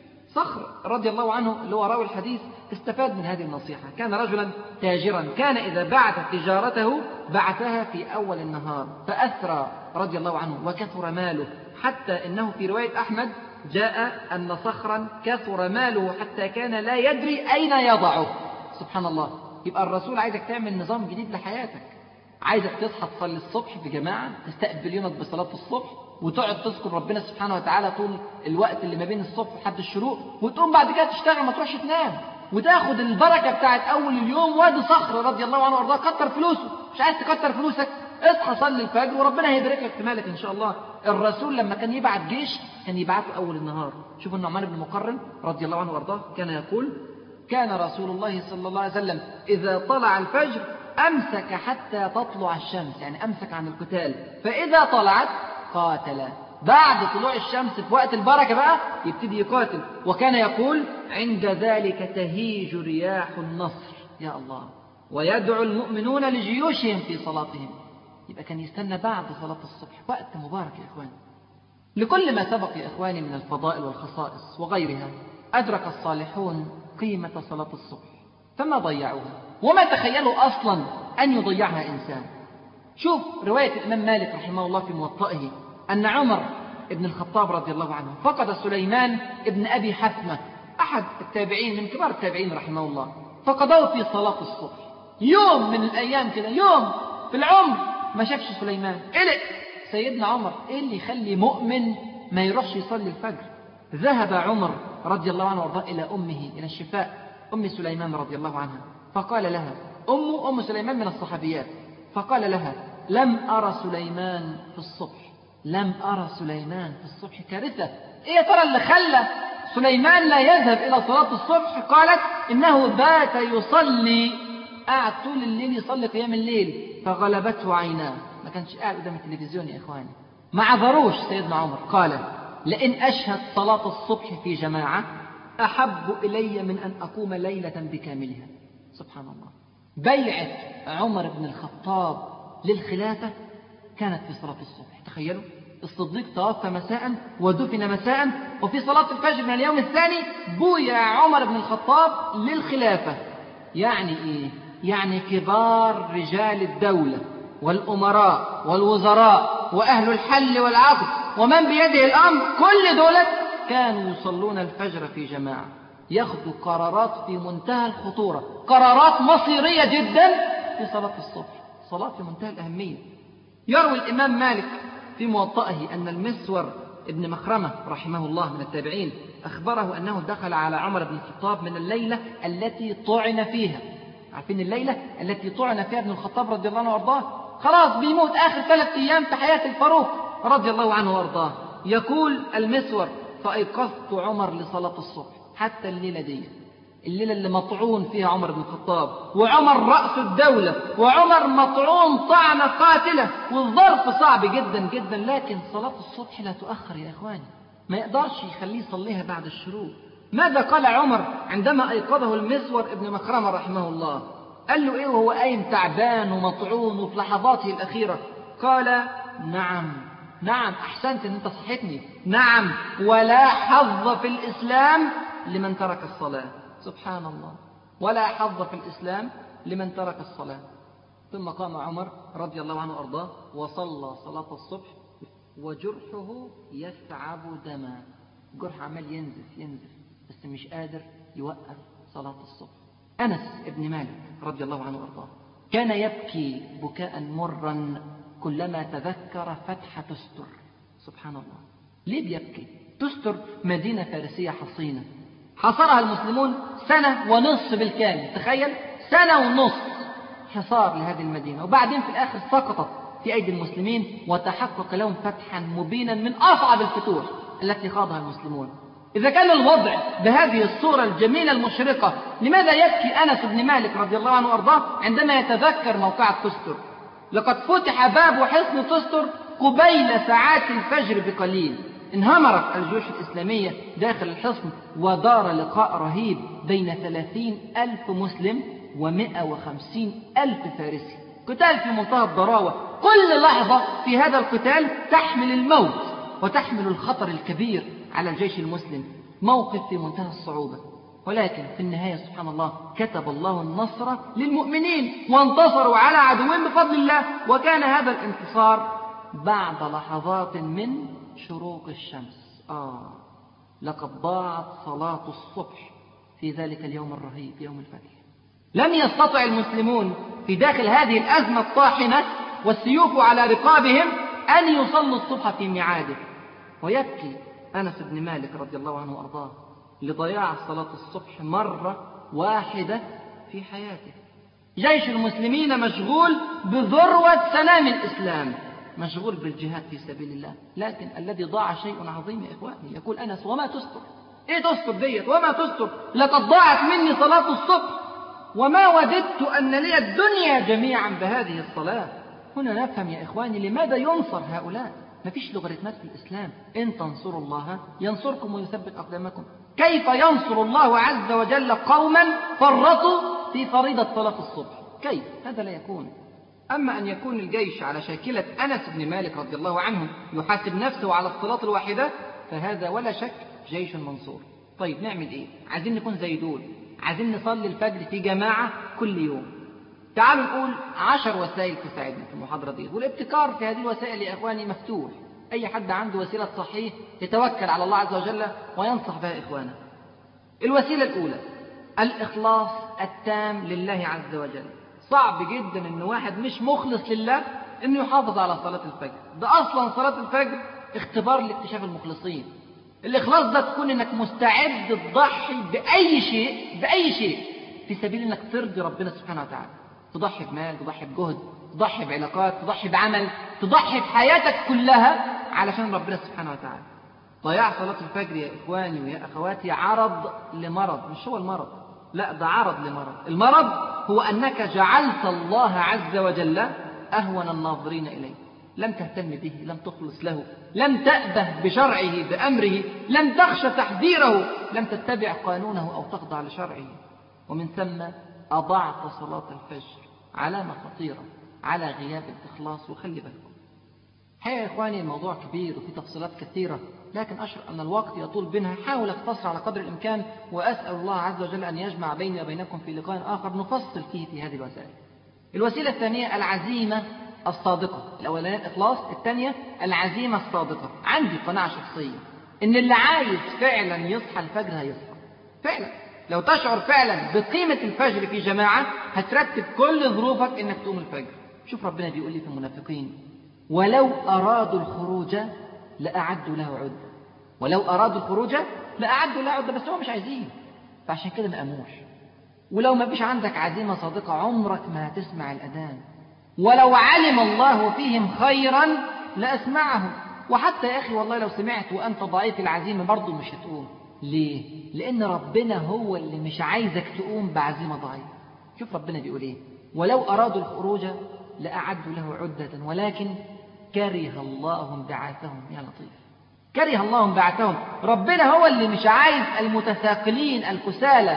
صخر رضي الله عنه اللي هو راوي الحديث استفاد من هذه النصيحة كان رجلا تاجرا كان إذا بعث تجارته بعثها في أول النهار فأثرى رضي الله عنه وكثر ماله حتى إنه في رواية أحمد جاء أن صخرا كثر ماله حتى كان لا يدري أين يضعه سبحان الله يبقى الرسول عايزك تعمل نظام جديد لحياتك عايزك تصحى تصلي الصبح في جماعة تستقبل يومك بصلاة الصبح وتقعد تذكر ربنا سبحانه وتعالى طول الوقت اللي ما بين الصبح لحد الشروق وتقوم بعد كده تشتغل ما تروحش تنام وتاخد البركة بتاعت أول اليوم وادي صخر رضي الله عنه وارضاه كتر فلوسه مش عايز تكتر فلوسك اصحى صلي الفجر وربنا هيبارك لك في مالك ان شاء الله الرسول لما كان يبعت جيش كان يبعته اول النهار شوف النعمان بن مقرن رضي الله عنه وارضاه كان يقول كان رسول الله صلى الله عليه وسلم اذا طلع الفجر امسك حتى تطلع الشمس يعني امسك عن القتال فاذا طلعت قاتل بعد طلوع الشمس في وقت البركة بقى يبتدي يقاتل وكان يقول عند ذلك تهيج رياح النصر يا الله ويدعو المؤمنون لجيوشهم في صلاتهم يبقى كان يستنى بعد صلاة الصبح وقت مبارك يا إخواني لكل ما سبق يا إخواني من الفضائل والخصائص وغيرها أدرك الصالحون قيمة صلاة الصبح فما ضيعوها وما تخيلوا أصلا أن يضيعها إنسان شوف رواية الإمام مالك رحمه الله في موطئه أن عمر ابن الخطاب رضي الله عنه فقد سليمان ابن أبي حثمة أحد التابعين من كبار التابعين رحمه الله فقضاه في صلاة الصبح يوم من الأيام كده يوم في العمر ما شافش سليمان قلق سيدنا عمر إيه اللي يخلي مؤمن ما يروحش يصلي الفجر ذهب عمر رضي الله عنه وارضاه إلى أمه إلى الشفاء أم سليمان رضي الله عنها فقال لها أم أم سليمان من الصحابيات فقال لها لم أرى سليمان في الصبح لم أرى سليمان في الصبح كارثة إيه يا ترى اللي خلى سليمان لا يذهب إلى صلاة الصبح قالت إنه بات يصلي قاعد طول الليل يصلي قيام الليل فغلبته عيناه ما كانش قاعد قدام التلفزيون يا إخواني ما عذروش سيدنا عمر قال لئن أشهد صلاة الصبح في جماعة أحب إلي من أن أقوم ليلة بكاملها سبحان الله بيعة عمر بن الخطاب للخلافة كانت في صلاة الصبح تخيلوا الصديق توفى مساء ودفن مساء وفي صلاة الفجر من اليوم الثاني بويع عمر بن الخطاب للخلافة يعني إيه؟ يعني كبار رجال الدولة والأمراء والوزراء وأهل الحل والعقد ومن بيده الأمر كل دولة كانوا يصلون الفجر في جماعة ياخذوا قرارات في منتهى الخطورة قرارات مصيرية جدا في صلاة الصبح صلاة في منتهى الأهمية يروي الإمام مالك في موطئه أن المسور ابن مخرمة رحمه الله من التابعين أخبره أنه دخل على عمر بن الخطاب من الليلة التي طعن فيها عارفين الليلة التي طعن فيها ابن الخطاب رضي الله عنه وارضاه خلاص بيموت آخر ثلاث أيام في حياة الفاروق رضي الله عنه وارضاه يقول المسور فأيقظت عمر لصلاة الصبح حتى الليلة دي الليلة اللي مطعون فيها عمر بن الخطاب وعمر رأس الدولة وعمر مطعون طعنة قاتلة والظرف صعب جدا جدا لكن صلاة الصبح لا تؤخر يا إخواني ما يقدرش يخليه يصليها بعد الشروق ماذا قال عمر عندما أيقظه المسور ابن مخرمة رحمه الله قال له إيه وهو قايم تعبان ومطعون وفي لحظاته الأخيرة قال نعم نعم أحسنت أن أنت صحتني نعم ولا حظ في الإسلام لمن ترك الصلاة سبحان الله ولا حظ في الإسلام لمن ترك الصلاة ثم قام عمر رضي الله عنه وأرضاه وصلى صلاة الصبح وجرحه يثعب دما جرح عمال ينزف ينزف بس مش قادر يوقف صلاة الصبح أنس ابن مالك رضي الله عنه وأرضاه كان يبكي بكاء مرا كلما تذكر فتح تستر سبحان الله ليه بيبكي تستر مدينة فارسية حصينة حصرها المسلمون سنة ونصف بالكامل تخيل سنة ونصف حصار لهذه المدينة وبعدين في الآخر سقطت في أيدي المسلمين وتحقق لهم فتحا مبينا من أصعب الفتوح التي خاضها المسلمون إذا كان الوضع بهذه الصورة الجميلة المشرقة لماذا يبكي أنس بن مالك رضي الله عنه وأرضاه عندما يتذكر موقعة تستر لقد فتح باب حصن تستر قبيل ساعات الفجر بقليل انهمرت الجيوش الإسلامية داخل الحصن ودار لقاء رهيب بين ثلاثين ألف مسلم ومئة وخمسين ألف فارسي قتال في منتهى الضراوة كل لحظة في هذا القتال تحمل الموت وتحمل الخطر الكبير على الجيش المسلم موقف في منتهى الصعوبة ولكن في النهاية سبحان الله كتب الله النصر للمؤمنين وانتصروا على عدوهم بفضل الله وكان هذا الانتصار بعد لحظات من شروق الشمس آه لقد ضاعت صلاة الصبح في ذلك اليوم الرهيب يوم الفتح لم يستطع المسلمون في داخل هذه الأزمة الطاحنة والسيوف على رقابهم أن يصلوا الصبح في ميعاده ويبكي أنس بن مالك رضي الله عنه وأرضاه لضياع صلاة الصبح مرة واحدة في حياته جيش المسلمين مشغول بذروة سنام الإسلام مشغول بالجهاد في سبيل الله لكن الذي ضاع شيء عظيم يا إخواني يقول أنس وما تستر إيه تستر ديت وما تستر لقد ضاعت مني صلاة الصبح وما وددت أن لي الدنيا جميعا بهذه الصلاة هنا نفهم يا إخواني لماذا ينصر هؤلاء ما فيش لوغاريتمات في الإسلام إن تنصروا الله ينصركم ويثبت أقدامكم كيف ينصر الله عز وجل قوما فرطوا في فريضة صلاة الصبح كيف هذا لا يكون أما أن يكون الجيش على شاكلة أنس بن مالك رضي الله عنه يحاسب نفسه على الصلاة الواحدة فهذا ولا شك جيش منصور طيب نعمل إيه عايزين نكون زي دول عايزين نصلي الفجر في جماعة كل يوم تعالوا نقول عشر وسائل تساعدنا في المحاضرة دي والابتكار في هذه الوسائل يا إخواني مفتوح أي حد عنده وسيلة صحيح يتوكل على الله عز وجل وينصح بها إخوانه الوسيلة الأولى الإخلاص التام لله عز وجل صعب جدا ان واحد مش مخلص لله انه يحافظ على صلاة الفجر ده اصلا صلاة الفجر اختبار لاكتشاف المخلصين الاخلاص ده تكون انك مستعد تضحي باي شيء باي شيء في سبيل انك ترضي ربنا سبحانه وتعالى تضحي بمال تضحي بجهد تضحي بعلاقات تضحي بعمل تضحي بحياتك كلها علشان ربنا سبحانه وتعالى ضياع صلاة الفجر يا إخواني ويا أخواتي عرض لمرض مش هو المرض لا ده عرض لمرض المرض هو أنك جعلت الله عز وجل أهون الناظرين إليه لم تهتم به لم تخلص له لم تأبه بشرعه بأمره لم تخش تحذيره لم تتبع قانونه أو تخضع لشرعه ومن ثم أضعت صلاة الفجر علامة خطيرة على غياب الإخلاص وخلي بالكم الحقيقة يا إخواني الموضوع كبير وفي تفصيلات كثيرة لكن أشعر أن الوقت يطول بنا حاول أختصر على قدر الإمكان وأسأل الله عز وجل أن يجمع بيني وبينكم في لقاء آخر نفصل فيه في هذه الوسائل الوسيلة الثانية العزيمة الصادقة الأولانية الإخلاص الثانية العزيمة الصادقة عندي قناعة شخصية إن اللي عايز فعلا يصحى الفجر هيصحى فعلا لو تشعر فعلا بقيمة الفجر في جماعة هترتب كل ظروفك إنك تقوم الفجر شوف ربنا بيقول لي في المنافقين ولو أرادوا الخروج لأعدوا له عدة ولو أرادوا الخروج لأعدوا له عدة بس هم مش عايزين فعشان كده ما قاموش ولو ما فيش عندك عزيمة صادقة عمرك ما هتسمع الأذان ولو علم الله فيهم خيرا لأسمعهم وحتى يا أخي والله لو سمعت وأنت ضعيف العزيمة برضه مش هتقوم ليه؟ لأن ربنا هو اللي مش عايزك تقوم بعزيمة ضعيفة شوف ربنا بيقول إيه ولو أرادوا الخروج لأعدوا له عدة ولكن كره الله انبعاثهم يا لطيف كره الله بعثهم ربنا هو اللي مش عايز المتثاقلين الكسالى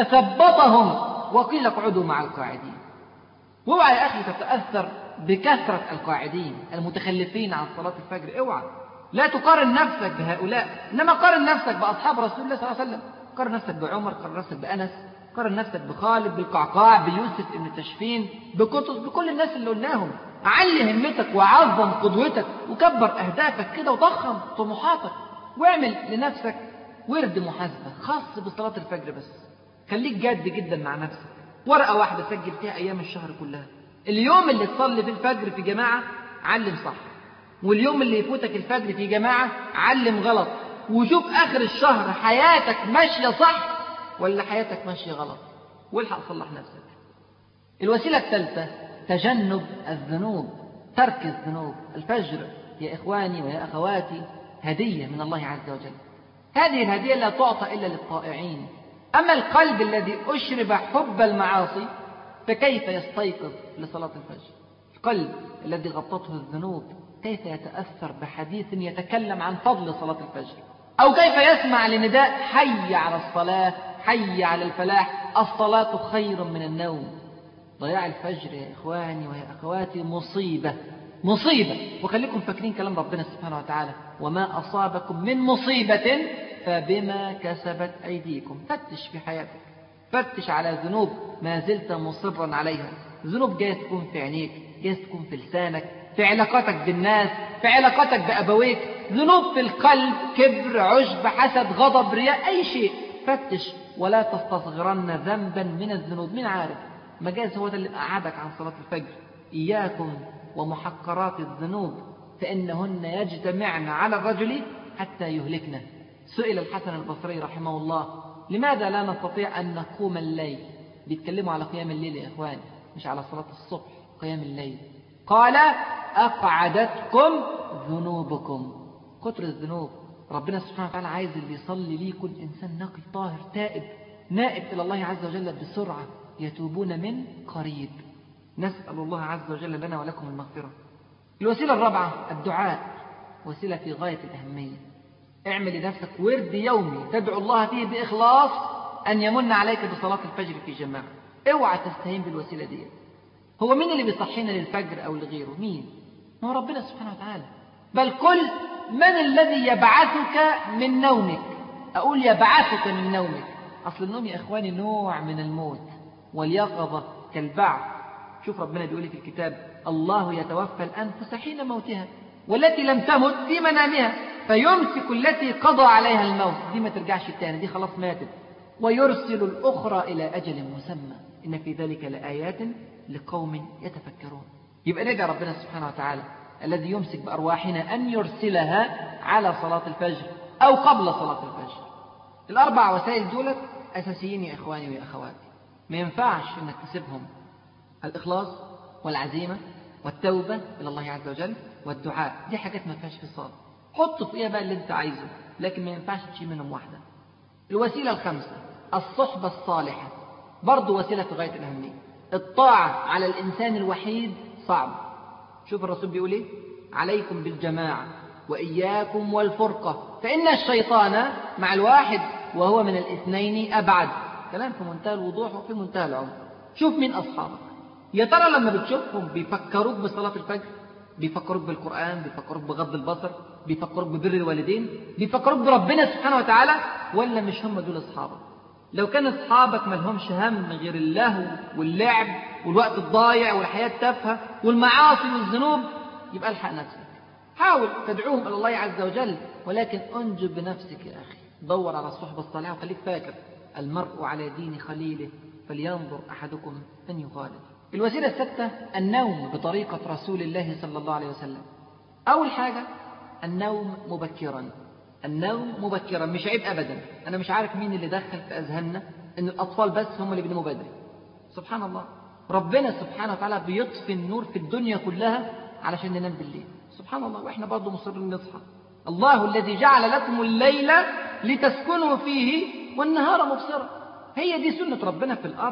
فثبطهم وقيل اقعدوا مع القاعدين واوعى يا اخي تتاثر بكثره القاعدين المتخلفين عن صلاه الفجر اوعى لا تقارن نفسك بهؤلاء انما قارن نفسك باصحاب رسول الله صلى الله عليه وسلم قارن نفسك بعمر قارن نفسك بانس قارن نفسك بخالد بالقعقاع بيوسف ابن تشفين بقطز بكل الناس اللي قلناهم علي همتك وعظم قدوتك وكبر اهدافك كده وضخم طموحاتك واعمل لنفسك ورد محاسبه خاص بصلاه الفجر بس خليك جاد جدا مع نفسك ورقه واحده سجل فيها ايام الشهر كلها اليوم اللي تصلي فيه الفجر في جماعه علم صح واليوم اللي يفوتك الفجر في جماعه علم غلط وشوف اخر الشهر حياتك ماشيه صح ولا حياتك ماشيه غلط والحق صلح نفسك الوسيله الثالثه تجنب الذنوب ترك الذنوب الفجر يا إخواني ويا أخواتي هدية من الله عز وجل هذه الهدية لا تعطى إلا للطائعين أما القلب الذي أشرب حب المعاصي فكيف يستيقظ لصلاة الفجر القلب الذي غطته الذنوب كيف يتأثر بحديث يتكلم عن فضل صلاة الفجر أو كيف يسمع لنداء حي على الصلاة حي على الفلاح الصلاة خير من النوم ضياع الفجر يا إخواني ويا أخواتي مصيبة مصيبة وخليكم فاكرين كلام ربنا سبحانه وتعالى وما أصابكم من مصيبة فبما كسبت أيديكم فتش في حياتك فتش على ذنوب ما زلت مصرا عليها ذنوب جاية تكون في عينيك جاية تكون في لسانك في علاقاتك بالناس في علاقاتك بأبويك ذنوب في القلب كبر عجب حسد غضب رياء أي شيء فتش ولا تستصغرن ذنبا من الذنوب من عارف مجاز هو ده اللي أقعدك عن صلاة الفجر إياكم ومحقرات الذنوب فإنهن يجتمعن على الرجل حتى يهلكنا سئل الحسن البصري رحمه الله لماذا لا نستطيع أن نقوم الليل بيتكلموا على قيام الليل يا إخواني مش على صلاة الصبح قيام الليل قال أقعدتكم ذنوبكم كتر الذنوب ربنا سبحانه وتعالى عايز اللي يصلي ليه يكون إنسان نقي طاهر تائب نائب إلى الله عز وجل بسرعة يتوبون من قريب نسأل الله عز وجل لنا ولكم المغفرة الوسيلة الرابعة الدعاء وسيلة في غاية الأهمية اعمل لنفسك ورد يومي تدعو الله فيه بإخلاص أن يمن عليك بصلاة الفجر في جماعة اوعى تستهين بالوسيلة دي هو مين اللي بيصحينا للفجر أو لغيره مين هو ربنا سبحانه وتعالى بل كل من الذي يبعثك من نومك أقول يبعثك من نومك أصل النوم يا إخواني نوع من الموت واليقظة كالبعث شوف ربنا بيقول في الكتاب الله يتوفى الأنفس حين موتها والتي لم تمت في منامها فيمسك التي قضى عليها الموت دي ما ترجعش تاني دي خلاص ماتت ويرسل الأخرى إلى أجل مسمى إن في ذلك لآيات لقوم يتفكرون يبقى نرجع ربنا سبحانه وتعالى الذي يمسك بأرواحنا أن يرسلها على صلاة الفجر أو قبل صلاة الفجر الأربع وسائل دولت أساسيين يا إخواني ويا أخواتي ما ينفعش انك تسيبهم الاخلاص والعزيمه والتوبه الى الله عز وجل والدعاء دي حاجات ما فيهاش فصال حط فيها بقى اللي انت عايزه لكن ما ينفعش تشيل منهم واحده الوسيله الخامسه الصحبه الصالحه برضه وسيله في غايه الاهميه الطاعه على الانسان الوحيد صعب شوف الرسول بيقول ايه عليكم بالجماعه واياكم والفرقه فان الشيطان مع الواحد وهو من الاثنين ابعد كلام في منتهى الوضوح وفي منتهى العمق شوف مين أصحابك يا ترى لما بتشوفهم بيفكروك بصلاة الفجر بيفكروك بالقرآن بيفكروك بغض البصر بيفكروك ببر الوالدين بيفكروك بربنا سبحانه وتعالى ولا مش هم دول أصحابك لو كان أصحابك ما لهمش هم غير اللهو واللعب والوقت الضايع والحياة التافهة والمعاصي والذنوب يبقى الحق نفسك حاول تدعوهم إلى الله عز وجل ولكن أنجب بنفسك يا أخي دور على الصحبة الصالحة وخليك فاكر المرء على دين خليله فلينظر أحدكم من يخالف الوسيلة الستة النوم بطريقة رسول الله صلى الله عليه وسلم أول حاجة النوم مبكرا النوم مبكرا مش عيب أبدا أنا مش عارف مين اللي دخل في أذهاننا إن الأطفال بس هم اللي بيناموا بدري سبحان الله ربنا سبحانه وتعالى بيطفي النور في الدنيا كلها علشان ننام بالليل سبحان الله وإحنا برضه مصرين نصحى الله الذي جعل لكم الليل لتسكنوا فيه والنهار مبصرة هي دي سنة ربنا في الأرض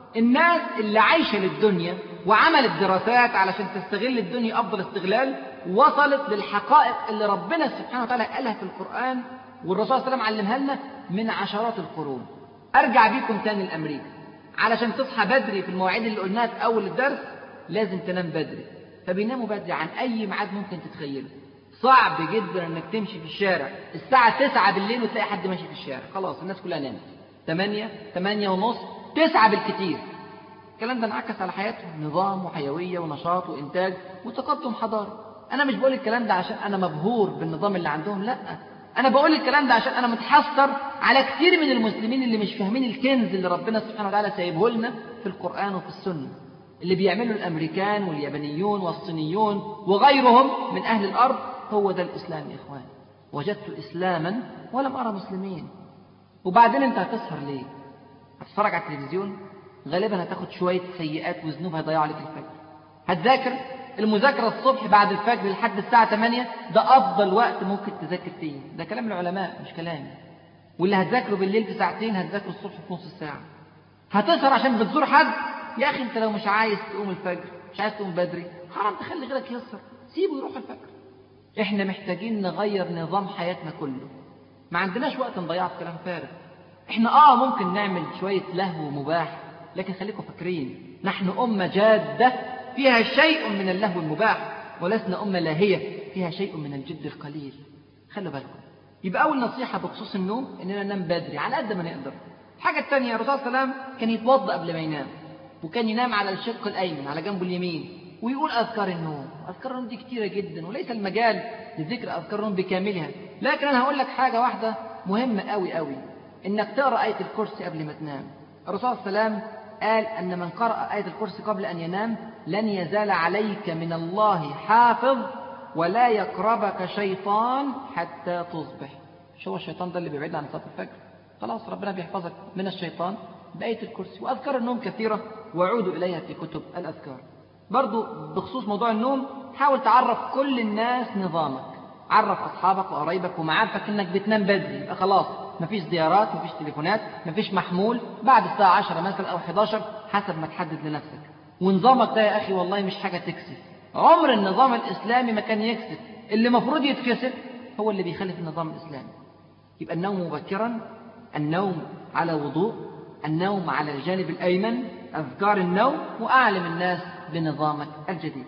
الناس اللي عايشة للدنيا وعملت دراسات علشان تستغل الدنيا أفضل استغلال وصلت للحقائق اللي ربنا سبحانه وتعالى قالها في القرآن والرسول صلى الله عليه وسلم علمها لنا من عشرات القرون أرجع بيكم تاني لأمريكا علشان تصحى بدري في المواعيد اللي قلناها في أول الدرس لازم تنام بدري فبيناموا بدري عن أي ميعاد ممكن تتخيله صعب جدا انك تمشي في الشارع الساعة 9 بالليل وتلاقي حد ماشي في الشارع خلاص الناس كلها نامت 8 8 ونص 9 بالكتير الكلام ده انعكس على حياتهم نظام وحيوية ونشاط وإنتاج وتقدم حضاري أنا مش بقول الكلام ده عشان أنا مبهور بالنظام اللي عندهم لا أنا بقول الكلام ده عشان أنا متحسر على كتير من المسلمين اللي مش فاهمين الكنز اللي ربنا سبحانه وتعالى سايبه لنا في القرآن وفي السنة اللي بيعمله الأمريكان واليابانيون والصينيون وغيرهم من أهل الأرض هو ده الإسلام يا إخوان وجدت إسلاما ولم أرى مسلمين وبعدين أنت هتسهر ليه هتتفرج على التلفزيون غالبا هتاخد شوية سيئات وذنوب هيضيعوا عليك الفجر هتذاكر المذاكرة الصبح بعد الفجر لحد الساعة 8 ده أفضل وقت ممكن تذاكر فيه ده كلام العلماء مش كلامي واللي هتذاكره بالليل في ساعتين هتذاكره الصبح في نص ساعة هتسهر عشان بتزور حد يا أخي أنت لو مش عايز تقوم الفجر مش عايز تقوم بدري حرام تخلي غيرك يسهر سيبه يروح الفجر احنا محتاجين نغير نظام حياتنا كله ما عندناش وقت نضيعه في كلام فارغ احنا اه ممكن نعمل شوية لهو مباح لكن خليكم فاكرين نحن أمة جادة فيها شيء من اللهو المباح ولسنا أمة لاهية فيها شيء من الجد القليل خلوا بالكم يبقى أول نصيحة بخصوص النوم إننا ننام بدري على قد ما نقدر الحاجة الثانية الرسول صلى الله عليه وسلم كان يتوضأ قبل ما ينام وكان ينام على الشق الأيمن على جنبه اليمين ويقول أذكار النوم أذكار النوم دي كتيرة جدا وليس المجال لذكر أذكار النوم بكاملها لكن أنا هقول لك حاجة واحدة مهمة أوي أوي إنك تقرأ آية الكرسي قبل ما تنام الرسول صلى الله عليه وسلم قال أن من قرأ آية الكرسي قبل أن ينام لن يزال عليك من الله حافظ ولا يقربك شيطان حتى تصبح مش هو الشيطان ده اللي بيبعدنا عن صلاة الفجر خلاص ربنا بيحفظك من الشيطان بآية الكرسي وأذكار النوم كثيرة وعودوا إليها في كتب الأذكار برضو بخصوص موضوع النوم حاول تعرف كل الناس نظامك عرف أصحابك وقرايبك ومعارفك إنك بتنام بدري يبقى خلاص مفيش زيارات مفيش تليفونات مفيش محمول بعد الساعة 10 مثلا أو 11 حسب ما تحدد لنفسك ونظامك ده يا أخي والله مش حاجة تكسف عمر النظام الإسلامي ما كان يكسف اللي مفروض يتكسف هو اللي بيخالف النظام الإسلامي يبقى النوم مبكرا النوم على وضوء النوم على الجانب الأيمن أذكار النوم وأعلم الناس بنظامك الجديد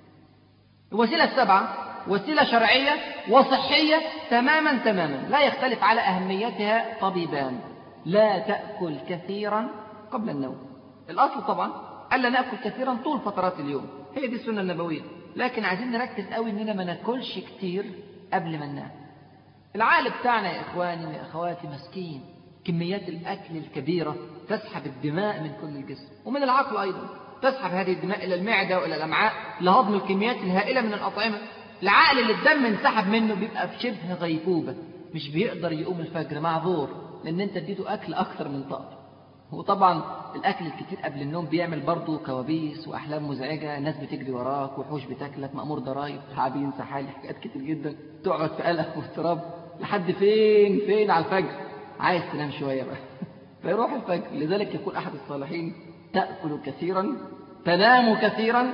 الوسيلة السبعة وسيلة شرعية وصحية تماما تماما لا يختلف على أهميتها طبيبان لا تأكل كثيرا قبل النوم الأصل طبعا ألا نأكل كثيرا طول فترات اليوم هي دي السنة النبوية لكن عايزين نركز قوي إننا ما ناكلش كتير قبل ما ننام العقل بتاعنا يا إخواني ويا أخواتي مسكين كميات الأكل الكبيرة تسحب الدماء من كل الجسم ومن العقل أيضا تسحب هذه الدماء إلى المعدة وإلى الأمعاء لهضم الكميات الهائلة من الأطعمة العقل اللي الدم انسحب منه بيبقى في شبه غيبوبة مش بيقدر يقوم الفجر معذور لأن أنت اديته أكل أكثر من طاقته وطبعا الأكل الكتير قبل النوم بيعمل برضه كوابيس وأحلام مزعجة ناس بتجري وراك وحوش بتاكلك مأمور ضرايب تعابين سحالي حاجات كتير جدا تقعد في قلق واضطراب لحد فين فين على الفجر عايز تنام شوية بقى فيروح الفجر لذلك يقول أحد الصالحين تأكل كثيرا تنام كثيرا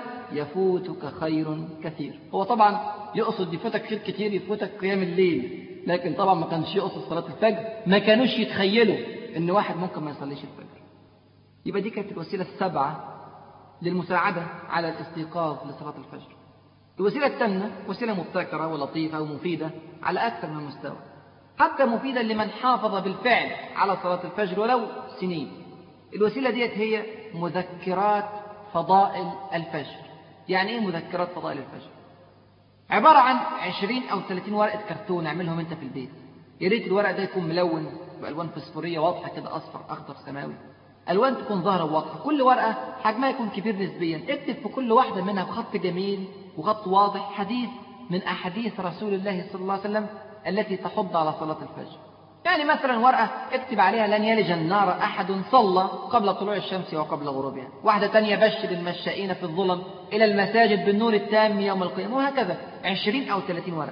يفوتك خير كثير هو طبعا يقصد يفوتك خير كتير يفوتك قيام الليل لكن طبعا ما كانش يقصد صلاة الفجر ما كانوش يتخيلوا ان واحد ممكن ما يصليش الفجر يبقى دي كانت الوسيلة السبعة للمساعدة على الاستيقاظ لصلاة الفجر الوسيلة الثامنة وسيلة مبتكرة ولطيفة ومفيدة على أكثر من مستوى حتى مفيدة لمن حافظ بالفعل على صلاة الفجر ولو سنين الوسيلة ديت هي مذكرات فضائل الفجر يعني ايه مذكرات فضائل الفجر عبارة عن 20 أو 30 ورقة كرتون اعملهم أنت في البيت يا ريت الورق ده يكون ملون بألوان فسفورية واضحة كده أصفر أخضر سماوي ألوان تكون ظاهرة وواضحة كل ورقة حجمها يكون كبير نسبيا اكتب في كل واحدة منها بخط جميل وخط واضح حديث من أحاديث رسول الله صلى الله عليه وسلم التي تحض على صلاة الفجر يعني مثلا ورقة اكتب عليها لن يلج النار أحد صلى قبل طلوع الشمس وقبل غروبها واحدة تانية بشر المشائين في الظلم إلى المساجد بالنور التام يوم القيامة وهكذا عشرين أو ثلاثين ورقة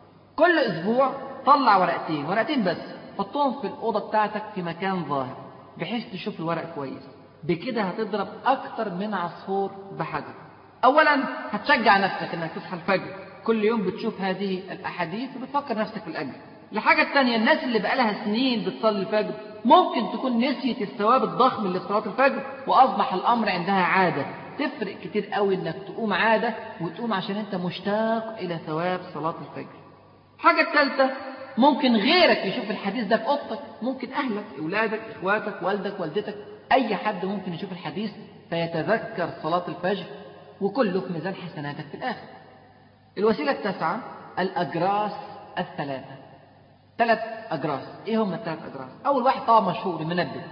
كل أسبوع طلع ورقتين ورقتين بس حطهم في الأوضة بتاعتك في مكان ظاهر بحيث تشوف الورق كويس بكده هتضرب أكتر من عصفور بحجر أولا هتشجع نفسك إنك تصحى الفجر كل يوم بتشوف هذه الأحاديث وبتفكر نفسك في الأجر الحاجة الثانية الناس اللي بقالها سنين بتصلي الفجر ممكن تكون نسيت الثواب الضخم اللي في صلاة الفجر وأصبح الأمر عندها عادة تفرق كتير قوي إنك تقوم عادة وتقوم عشان أنت مشتاق إلى ثواب صلاة الفجر الحاجة الثالثة ممكن غيرك يشوف الحديث ده في أوضتك ممكن أهلك أولادك إخواتك والدك والدتك أي حد ممكن يشوف الحديث فيتذكر صلاة الفجر وكله في ميزان حسناتك في الآخر الوسيلة التاسعة الأجراس الثلاثة ثلاث أجراس إيه هم الثلاث أجراس أول واحد طبعا مشهور المنبه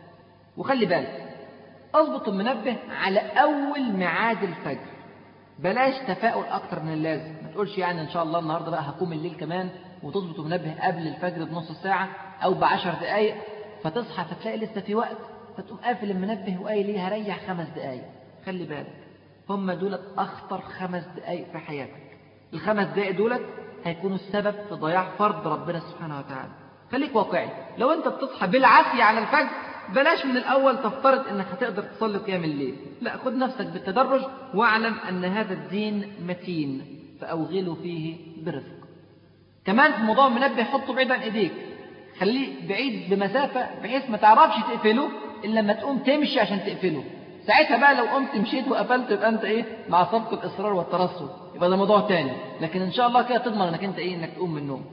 وخلي بالك اضبط المنبه على أول ميعاد الفجر بلاش تفاؤل أكتر من اللازم ما تقولش يعني إن شاء الله النهاردة بقى هقوم الليل كمان وتظبط المنبه قبل الفجر بنص ساعة أو بعشر دقايق فتصحى فتلاقي لسه في وقت فتقوم قافل المنبه وقايل ليه هريح خمس دقايق خلي بالك هم دولت أخطر خمس دقايق في حياتك الخمس دقايق دولت هيكونوا السبب في ضياع فرض ربنا سبحانه وتعالى خليك واقعي لو انت بتصحى بالعافية على الفجر بلاش من الأول تفترض أنك هتقدر تصلي قيام الليل لا خد نفسك بالتدرج واعلم أن هذا الدين متين فأوغلوا فيه برفق كمان في موضوع المنبه حطه بعيد عن ايديك خليه بعيد بمسافة بحيث ما تعرفش تقفله إلا لما تقوم تمشي عشان تقفله ساعتها بقى لو قمت مشيت وقفلت يبقى انت ايه مع سبق الاصرار والترصد يبقى ده موضوع تاني لكن ان شاء الله كده تضمن انك انت ايه انك تقوم من النوم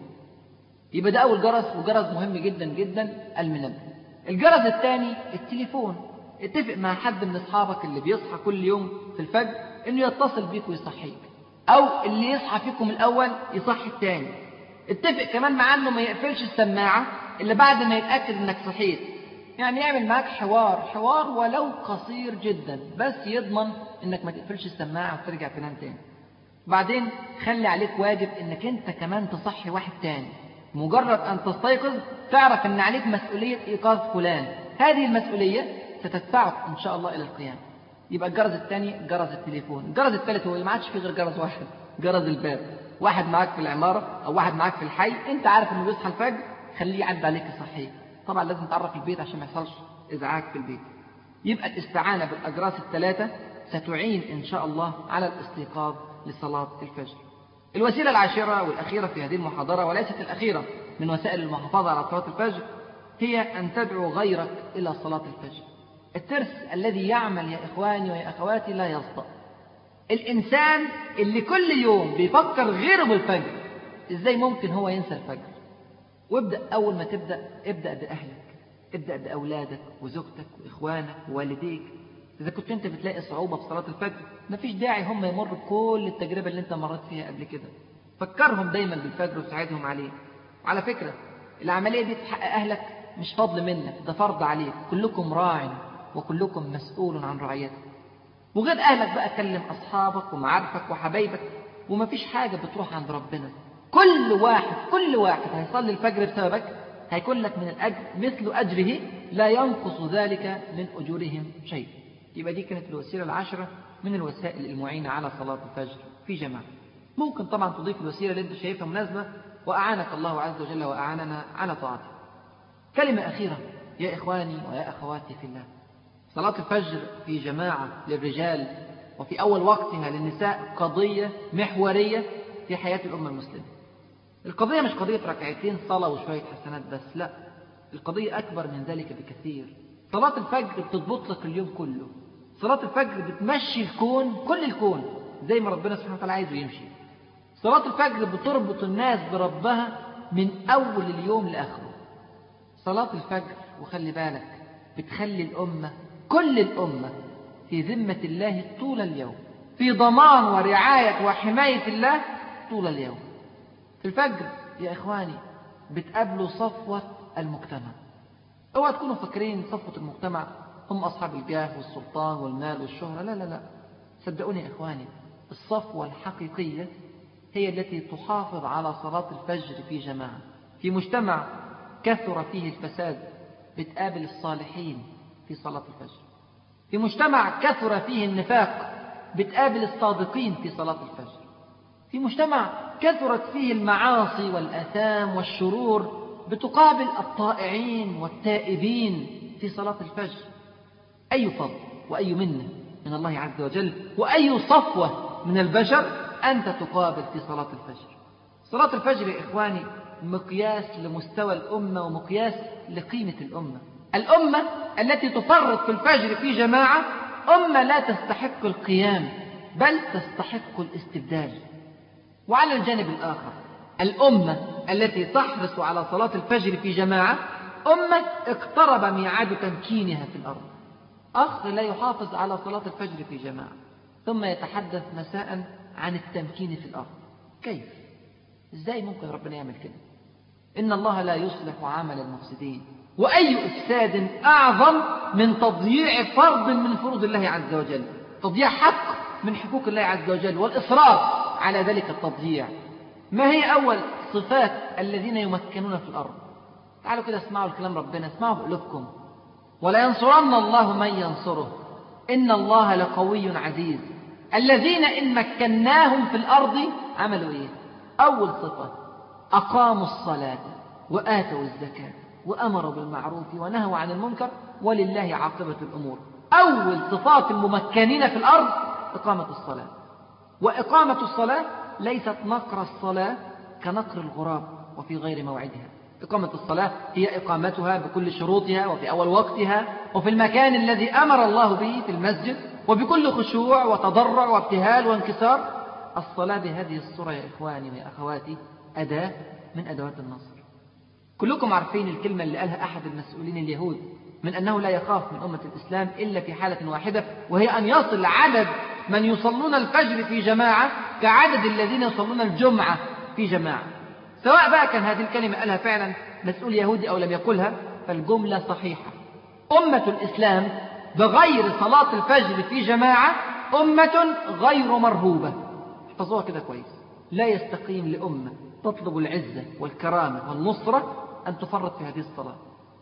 يبقى ده اول جرس وجرس مهم جدا جدا المنبه الجرس الثاني التليفون اتفق مع حد من اصحابك اللي بيصحى كل يوم في الفجر انه يتصل بيك ويصحيك او اللي يصحى فيكم الاول يصحي الثاني اتفق كمان معاه انه ما يقفلش السماعه الا بعد ما يتاكد انك صحيت يعني يعمل معاك حوار حوار ولو قصير جدا بس يضمن انك ما تقفلش السماعه وترجع تنام تاني بعدين خلي عليك واجب انك انت كمان تصحي واحد تاني مجرد ان تستيقظ تعرف ان عليك مسؤوليه ايقاظ فلان هذه المسؤوليه ستدفعك ان شاء الله الى القيام يبقى الجرس الثاني جرس التليفون الجرس الثالث هو ما عادش فيه غير جرس واحد جرس الباب واحد معاك في العماره او واحد معاك في الحي انت عارف انه بيصحى الفجر خليه يعدي عليك يصحيك طبعا لازم تعرف البيت عشان ما يحصلش ازعاج في البيت يبقى الاستعانه بالاجراس الثلاثه ستعين ان شاء الله على الاستيقاظ لصلاه الفجر الوسيله العاشره والاخيره في هذه المحاضره وليست الاخيره من وسائل المحافظه على صلاه الفجر هي ان تدعو غيرك الى صلاه الفجر الترس الذي يعمل يا اخواني ويا اخواتي لا يصدق الانسان اللي كل يوم بيفكر غيره بالفجر ازاي ممكن هو ينسى الفجر وابدأ أول ما تبدأ ابدأ بأهلك ابدأ بأولادك وزوجتك وإخوانك ووالديك إذا كنت أنت بتلاقي صعوبة في صلاة الفجر مفيش داعي هم يمروا بكل التجربة اللي أنت مريت فيها قبل كده فكرهم دايما بالفجر وساعدهم عليه وعلى فكرة العملية دي في حق أهلك مش فضل منك ده فرض عليك كلكم راع وكلكم مسؤول عن رعيته وغير أهلك بقى كلم أصحابك ومعارفك وحبايبك ومفيش حاجة بتروح عند ربنا كل واحد كل واحد هيصلي الفجر بسببك هيكون لك من الأجر مثل أجره لا ينقص ذلك من أجورهم شيء يبقى دي كانت الوسيلة العشرة من الوسائل المعينة على صلاة الفجر في جماعة ممكن طبعا تضيف الوسيلة اللي انت شايفها مناسبة وأعانك الله عز وجل وأعاننا على طاعته كلمة أخيرة يا إخواني ويا أخواتي في الله صلاة الفجر في جماعة للرجال وفي أول وقتها للنساء قضية محورية في حياة الأمة المسلمة القضية مش قضية ركعتين صلاة وشوية حسنات بس لا القضية أكبر من ذلك بكثير صلاة الفجر بتضبط لك اليوم كله صلاة الفجر بتمشي الكون كل الكون زي ما ربنا سبحانه وتعالى عايزه يمشي صلاة الفجر بتربط الناس بربها من أول اليوم لآخره صلاة الفجر وخلي بالك بتخلي الأمة كل الأمة في ذمة الله طول اليوم في ضمان ورعاية وحماية الله طول اليوم في الفجر يا إخواني بتقابلوا صفوة المجتمع اوعى تكونوا فاكرين صفوة المجتمع هم أصحاب الجاه والسلطان والمال والشهرة لا لا لا صدقوني يا إخواني الصفوة الحقيقية هي التي تحافظ على صلاة الفجر في جماعة في مجتمع كثر فيه الفساد بتقابل الصالحين في صلاة الفجر في مجتمع كثر فيه النفاق بتقابل الصادقين في صلاة الفجر في مجتمع كثرت فيه المعاصي والآثام والشرور بتقابل الطائعين والتائبين في صلاة الفجر أي فضل وأي منة من الله عز وجل وأي صفوة من البشر أنت تقابل في صلاة الفجر صلاة الفجر يا إخواني مقياس لمستوى الأمة ومقياس لقيمة الأمة الأمة التي تفرط في الفجر في جماعة أمة لا تستحق القيام بل تستحق الاستبدال وعلى الجانب الآخر الأمة التي تحرص على صلاة الفجر في جماعة أمة اقترب ميعاد تمكينها في الأرض أخ لا يحافظ على صلاة الفجر في جماعة ثم يتحدث مساء عن التمكين في الأرض كيف؟ إزاي ممكن ربنا يعمل كده؟ إن الله لا يصلح عمل المفسدين وأي إفساد أعظم من تضييع فرض من فروض الله عز وجل تضييع حق من حقوق الله عز وجل والإصرار على ذلك التضييع ما هي أول صفات الذين يمكنون في الأرض تعالوا كده اسمعوا الكلام ربنا اسمعوا بقلوبكم ولا ينصرن الله من ينصره إن الله لقوي عزيز الذين إن مكناهم في الأرض عملوا إيه أول صفة أقاموا الصلاة وآتوا الزكاة وأمروا بالمعروف ونهوا عن المنكر ولله عاقبة الأمور أول صفات الممكنين في الأرض إقامة الصلاة وإقامة الصلاة ليست نقر الصلاة كنقر الغراب وفي غير موعدها إقامة الصلاة هي إقامتها بكل شروطها وفي أول وقتها وفي المكان الذي أمر الله به في المسجد وبكل خشوع وتضرع وابتهال وانكسار الصلاة بهذه الصورة يا إخواني ويا أخواتي أداة من أدوات النصر كلكم عارفين الكلمة اللي قالها أحد المسؤولين اليهود من أنه لا يخاف من أمة الإسلام إلا في حالة واحدة وهي أن يصل عدد من يصلون الفجر في جماعة كعدد الذين يصلون الجمعة في جماعة سواء بقى كان هذه الكلمة قالها فعلا مسؤول يهودي أو لم يقلها فالجملة صحيحة أمة الإسلام بغير صلاة الفجر في جماعة أمة غير مرهوبة احفظوها كده كويس لا يستقيم لأمة تطلب العزة والكرامة والنصرة أن تفرط في هذه الصلاة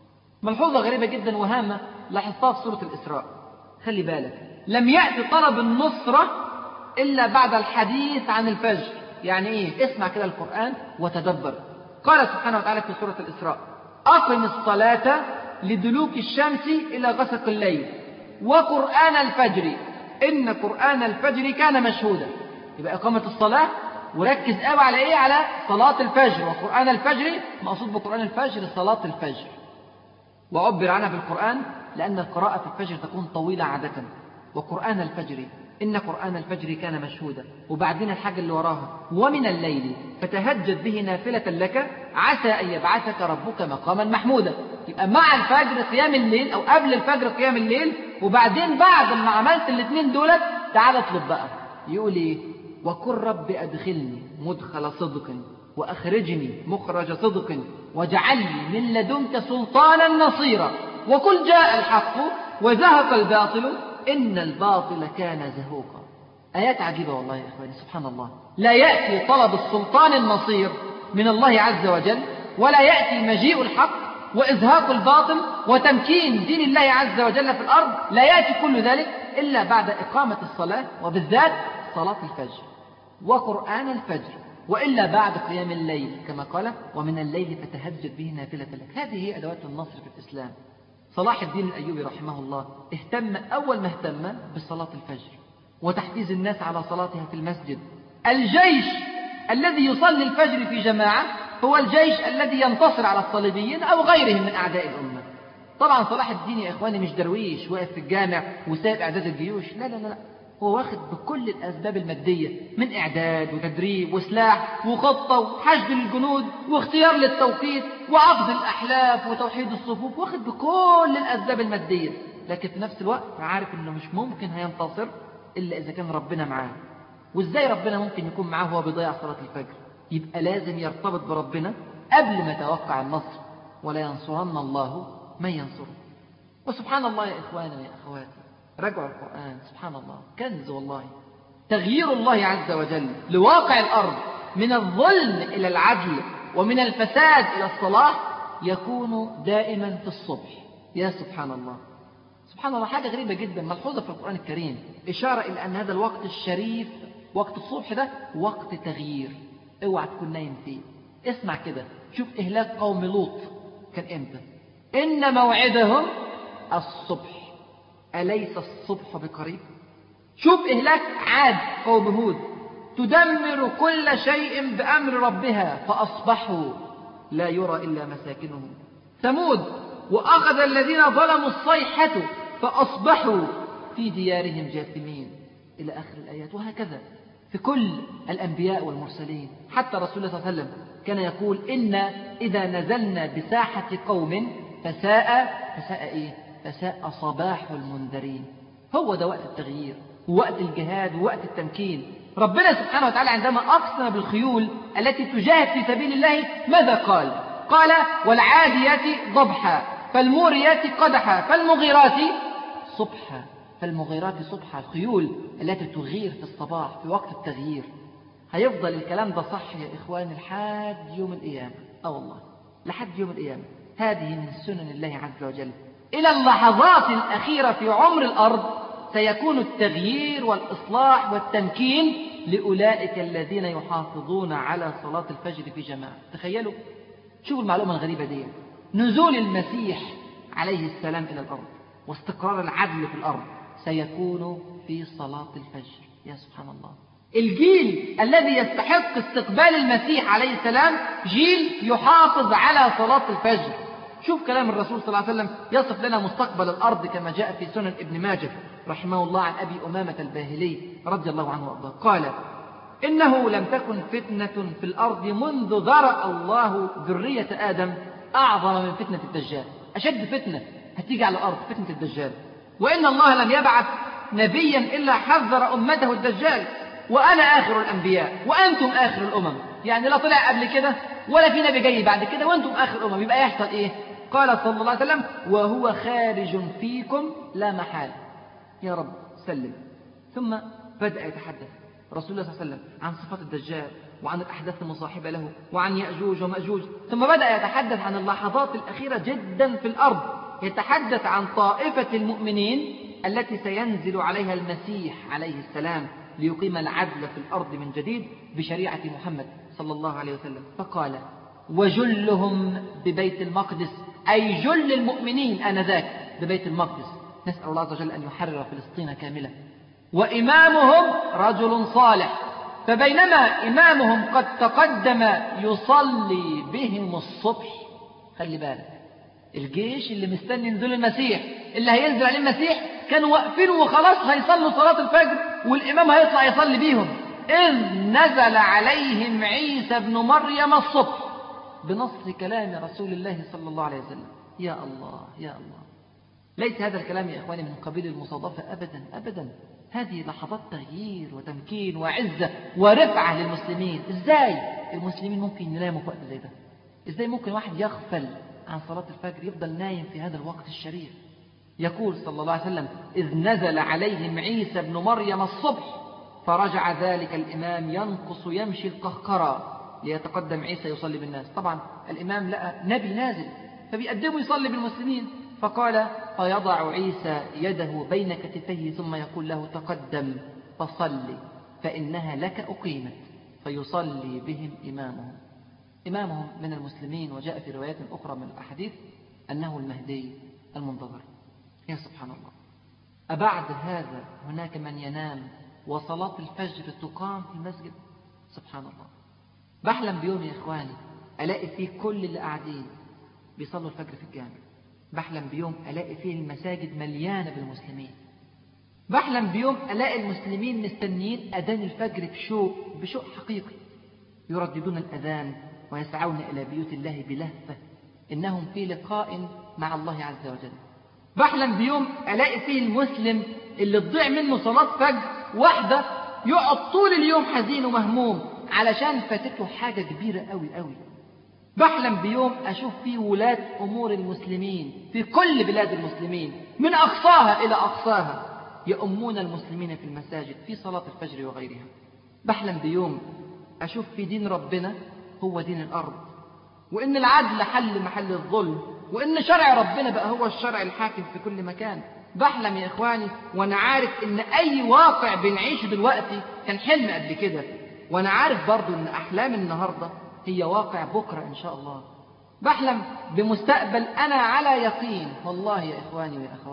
ملحوظة غريبة جدا وهامة لاحظتها في سورة الإسراء خلي بالك لم يأتي طلب النصرة إلا بعد الحديث عن الفجر يعني إيه اسمع كده القرآن وتدبر قال سبحانه وتعالى في سورة الإسراء أقم الصلاة لدلوك الشمس إلى غسق الليل وقرآن الفجر إن قرآن الفجر كان مشهودا يبقى إقامة الصلاة وركز قوي على إيه على صلاة الفجر وقرآن الفجر مقصود بقرآن الفجر صلاة الفجر وعبر عنها في القرآن لأن القراءة في الفجر تكون طويلة عادة وقرآن الفجر إن قرآن الفجر كان مشهودا وبعدين الحاجة اللي وراها ومن الليل فتهجد به نافلة لك عسى أن يبعثك ربك مقاما محمودا يبقى مع الفجر قيام الليل أو قبل الفجر قيام الليل وبعدين بعد ما عملت الاثنين دولت تعال اطلب بقى يقول إيه وقل رب أدخلني مدخل صدق وأخرجني مخرج صدق واجعل لي من لدنك سلطانا نصيرا وقل جاء الحق وزهق الباطل إن الباطل كان زهوقا آيات عجيبة والله يا إخواني سبحان الله لا يأتي طلب السلطان النصير من الله عز وجل ولا يأتي مجيء الحق وإزهاق الباطل وتمكين دين الله عز وجل في الأرض لا يأتي كل ذلك إلا بعد إقامة الصلاة وبالذات صلاة الفجر وقرآن الفجر وإلا بعد قيام الليل كما قال ومن الليل فتهجد به نافلة لك هذه هي أدوات النصر في الإسلام صلاح الدين الأيوبي رحمه الله اهتم أول ما اهتم بصلاة الفجر وتحفيز الناس على صلاتها في المسجد الجيش الذي يصلي الفجر في جماعة هو الجيش الذي ينتصر على الصليبيين أو غيرهم من أعداء الأمة طبعا صلاح الدين يا إخواني مش درويش واقف في الجامع وسائب إعداد الجيوش لا لا لا هو واخد بكل الأسباب المادية من إعداد وتدريب وسلاح وخطة وحشد للجنود واختيار للتوقيت وعقد الأحلاف وتوحيد الصفوف واخد بكل الأسباب المادية لكن في نفس الوقت عارف إنه مش ممكن هينتصر إلا إذا كان ربنا معاه وإزاي ربنا ممكن يكون معاه وهو بيضيع صلاة الفجر يبقى لازم يرتبط بربنا قبل ما يتوقع النصر ولا ينصرن الله من ينصره وسبحان الله يا إخواني ويا أخواتي راجعوا القرآن سبحان الله كنز والله تغيير الله عز وجل لواقع الأرض من الظلم إلى العدل ومن الفساد إلى الصلاح يكون دائما في الصبح يا سبحان الله سبحان الله حاجة غريبة جدا ملحوظة في القرآن الكريم إشارة إلى أن هذا الوقت الشريف وقت الصبح ده وقت تغيير اوعى تكون نايم فيه اسمع كده شوف إهلاك قوم لوط كان إمتى إن موعدهم الصبح أليس الصبح بقريب شوف إهلاك عاد قوم هود تدمر كل شيء بأمر ربها فأصبحوا لا يرى إلا مساكنهم ثمود وأخذ الذين ظلموا الصيحة فأصبحوا في ديارهم جاثمين إلى آخر الآيات وهكذا في كل الأنبياء والمرسلين حتى رسول الله صلى الله عليه وسلم كان يقول إن إذا نزلنا بساحة قوم فساء فساء إيه؟ فساء صباح المنذرين هو ده وقت التغيير ووقت الجهاد ووقت التمكين ربنا سبحانه وتعالى عندما أقسم بالخيول التي تجاهد في سبيل الله ماذا قال قال والعاديات ضبحا فالموريات قدحا فالمغيرات صبحا فالمغيرات صبحا الخيول التي تغير في الصباح في وقت التغيير هيفضل الكلام ده صح يا إخواني لحد يوم القيامة أه والله لحد يوم القيامة هذه من سنن الله عز وجل إلى اللحظات الأخيرة في عمر الأرض سيكون التغيير والإصلاح والتمكين لأولئك الذين يحافظون على صلاة الفجر في جماعة تخيلوا شوفوا المعلومة الغريبة دي نزول المسيح عليه السلام إلى الأرض واستقرار العدل في الأرض سيكون في صلاة الفجر يا سبحان الله الجيل الذي يستحق استقبال المسيح عليه السلام جيل يحافظ على صلاة الفجر شوف كلام الرسول صلى الله عليه وسلم يصف لنا مستقبل الأرض كما جاء في سنن ابن ماجه رحمه الله عن أبي أمامة الباهلي رضي الله عنه وأرضاه قال إنه لم تكن فتنة في الأرض منذ ذرأ الله ذرية آدم أعظم من فتنة الدجال أشد فتنة هتيجي على الأرض فتنة الدجال وإن الله لم يبعث نبيا إلا حذر أمته الدجال وأنا آخر الأنبياء وأنتم آخر الأمم يعني لا طلع قبل كده ولا في نبي جاي بعد كده وأنتم آخر الأمم يبقى يحصل إيه قال صلى الله عليه وسلم وهو خارج فيكم لا محال يا رب سلم ثم بدأ يتحدث رسول الله صلى الله عليه وسلم عن صفات الدجال وعن الأحداث المصاحبة له وعن يأجوج ومأجوج ثم بدأ يتحدث عن اللحظات الأخيرة جدا في الأرض يتحدث عن طائفة المؤمنين التي سينزل عليها المسيح عليه السلام ليقيم العدل في الأرض من جديد بشريعة محمد صلى الله عليه وسلم فقال وجلهم ببيت المقدس أي جل المؤمنين آنذاك ببيت المقدس نسأل الله عز وجل أن يحرر فلسطين كاملة وإمامهم رجل صالح فبينما إمامهم قد تقدم يصلي بهم الصبح خلي بالك الجيش اللي مستني نزول المسيح اللي هينزل عليه المسيح كانوا واقفين وخلاص هيصلوا صلاة الفجر والإمام هيطلع يصلي بيهم إذ نزل عليهم عيسى بن مريم الصبح بنص كلام رسول الله صلى الله عليه وسلم يا الله يا الله ليس هذا الكلام يا إخواني من قبيل المصادفة أبدا أبدا هذه لحظات تغيير وتمكين وعزة ورفعة للمسلمين إزاي المسلمين ممكن يناموا في وقت زي ده إزاي ممكن واحد يغفل عن صلاة الفجر يفضل نايم في هذا الوقت الشريف يقول صلى الله عليه وسلم إذ نزل عليهم عيسى بن مريم الصبح فرجع ذلك الإمام ينقص يمشي القهقرى ليتقدم عيسى يصلي بالناس طبعا الإمام لقى نبي نازل فبيقدمه يصلي بالمسلمين فقال فيضع عيسى يده بين كتفيه ثم يقول له تقدم فصل فإنها لك أقيمت فيصلي بهم إمامهم إمامهم من المسلمين وجاء في روايات أخرى من الأحاديث أنه المهدي المنتظر يا سبحان الله أبعد هذا هناك من ينام وصلاة الفجر تقام في المسجد سبحان الله بحلم بيوم يا إخواني ألاقي فيه كل اللي قاعدين بيصلوا الفجر في الجامع بحلم بيوم ألاقي فيه المساجد مليانة بالمسلمين بحلم بيوم ألاقي المسلمين مستنيين أذان الفجر بشوق بشوق حقيقي يرددون الأذان ويسعون إلى بيوت الله بلهفة إنهم في لقاء مع الله عز وجل بحلم بيوم ألاقي فيه المسلم اللي تضيع منه صلاة فجر واحدة يقعد طول اليوم حزين ومهموم علشان فاتته حاجة كبيرة قوي قوي بحلم بيوم أشوف فيه ولاة أمور المسلمين في كل بلاد المسلمين من أقصاها إلى أقصاها يؤمون المسلمين في المساجد في صلاة الفجر وغيرها بحلم بيوم أشوف في دين ربنا هو دين الأرض وإن العدل حل محل الظلم وإن شرع ربنا بقى هو الشرع الحاكم في كل مكان بحلم يا إخواني وأنا عارف إن أي واقع بنعيشه دلوقتي كان حلم قبل كده وأنا عارف برضو إن أحلام النهاردة هي واقع بكرة إن شاء الله بحلم بمستقبل أنا على يقين والله يا إخواني ويا أخواتي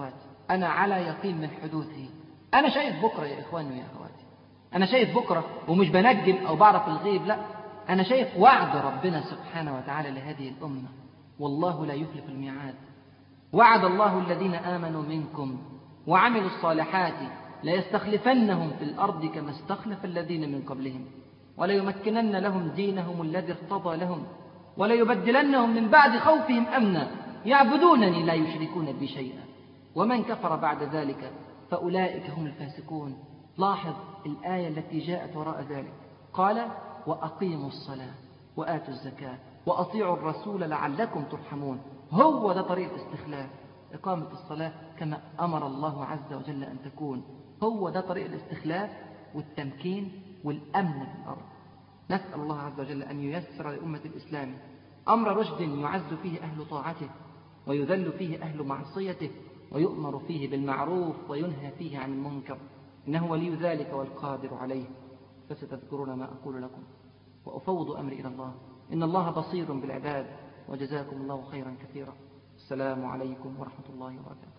أنا على يقين من حدوثه أنا شايف بكرة يا إخواني ويا أخواتي أنا شايف بكرة ومش بنجم أو بعرف الغيب لا أنا شايف وعد ربنا سبحانه وتعالى لهذه الأمة والله لا يخلف الميعاد وعد الله الذين آمنوا منكم وعملوا الصالحات ليستخلفنهم في الأرض كما استخلف الذين من قبلهم وليمكنن لهم دينهم الذي ارتضى لهم وليبدلنهم من بعد خوفهم أمنا يعبدونني لا يشركون بي شيئا ومن كفر بعد ذلك فأولئك هم الفاسقون لاحظ الآية التي جاءت وراء ذلك قال وأقيموا الصلاة وآتوا الزكاة وأطيعوا الرسول لعلكم ترحمون هو ده طريق الاستخلاف إقامة الصلاة كما أمر الله عز وجل أن تكون هو ده طريق الاستخلاف والتمكين والأمن في الأرض نسأل الله عز وجل أن ييسر لأمة الإسلام أمر رشد يعز فيه أهل طاعته ويذل فيه أهل معصيته ويؤمر فيه بالمعروف وينهى فيه عن المنكر إنه ولي ذلك والقادر عليه فستذكرون ما أقول لكم وأفوض أمري إلى الله إن الله بصير بالعباد وجزاكم الله خيرا كثيرا السلام عليكم ورحمة الله وبركاته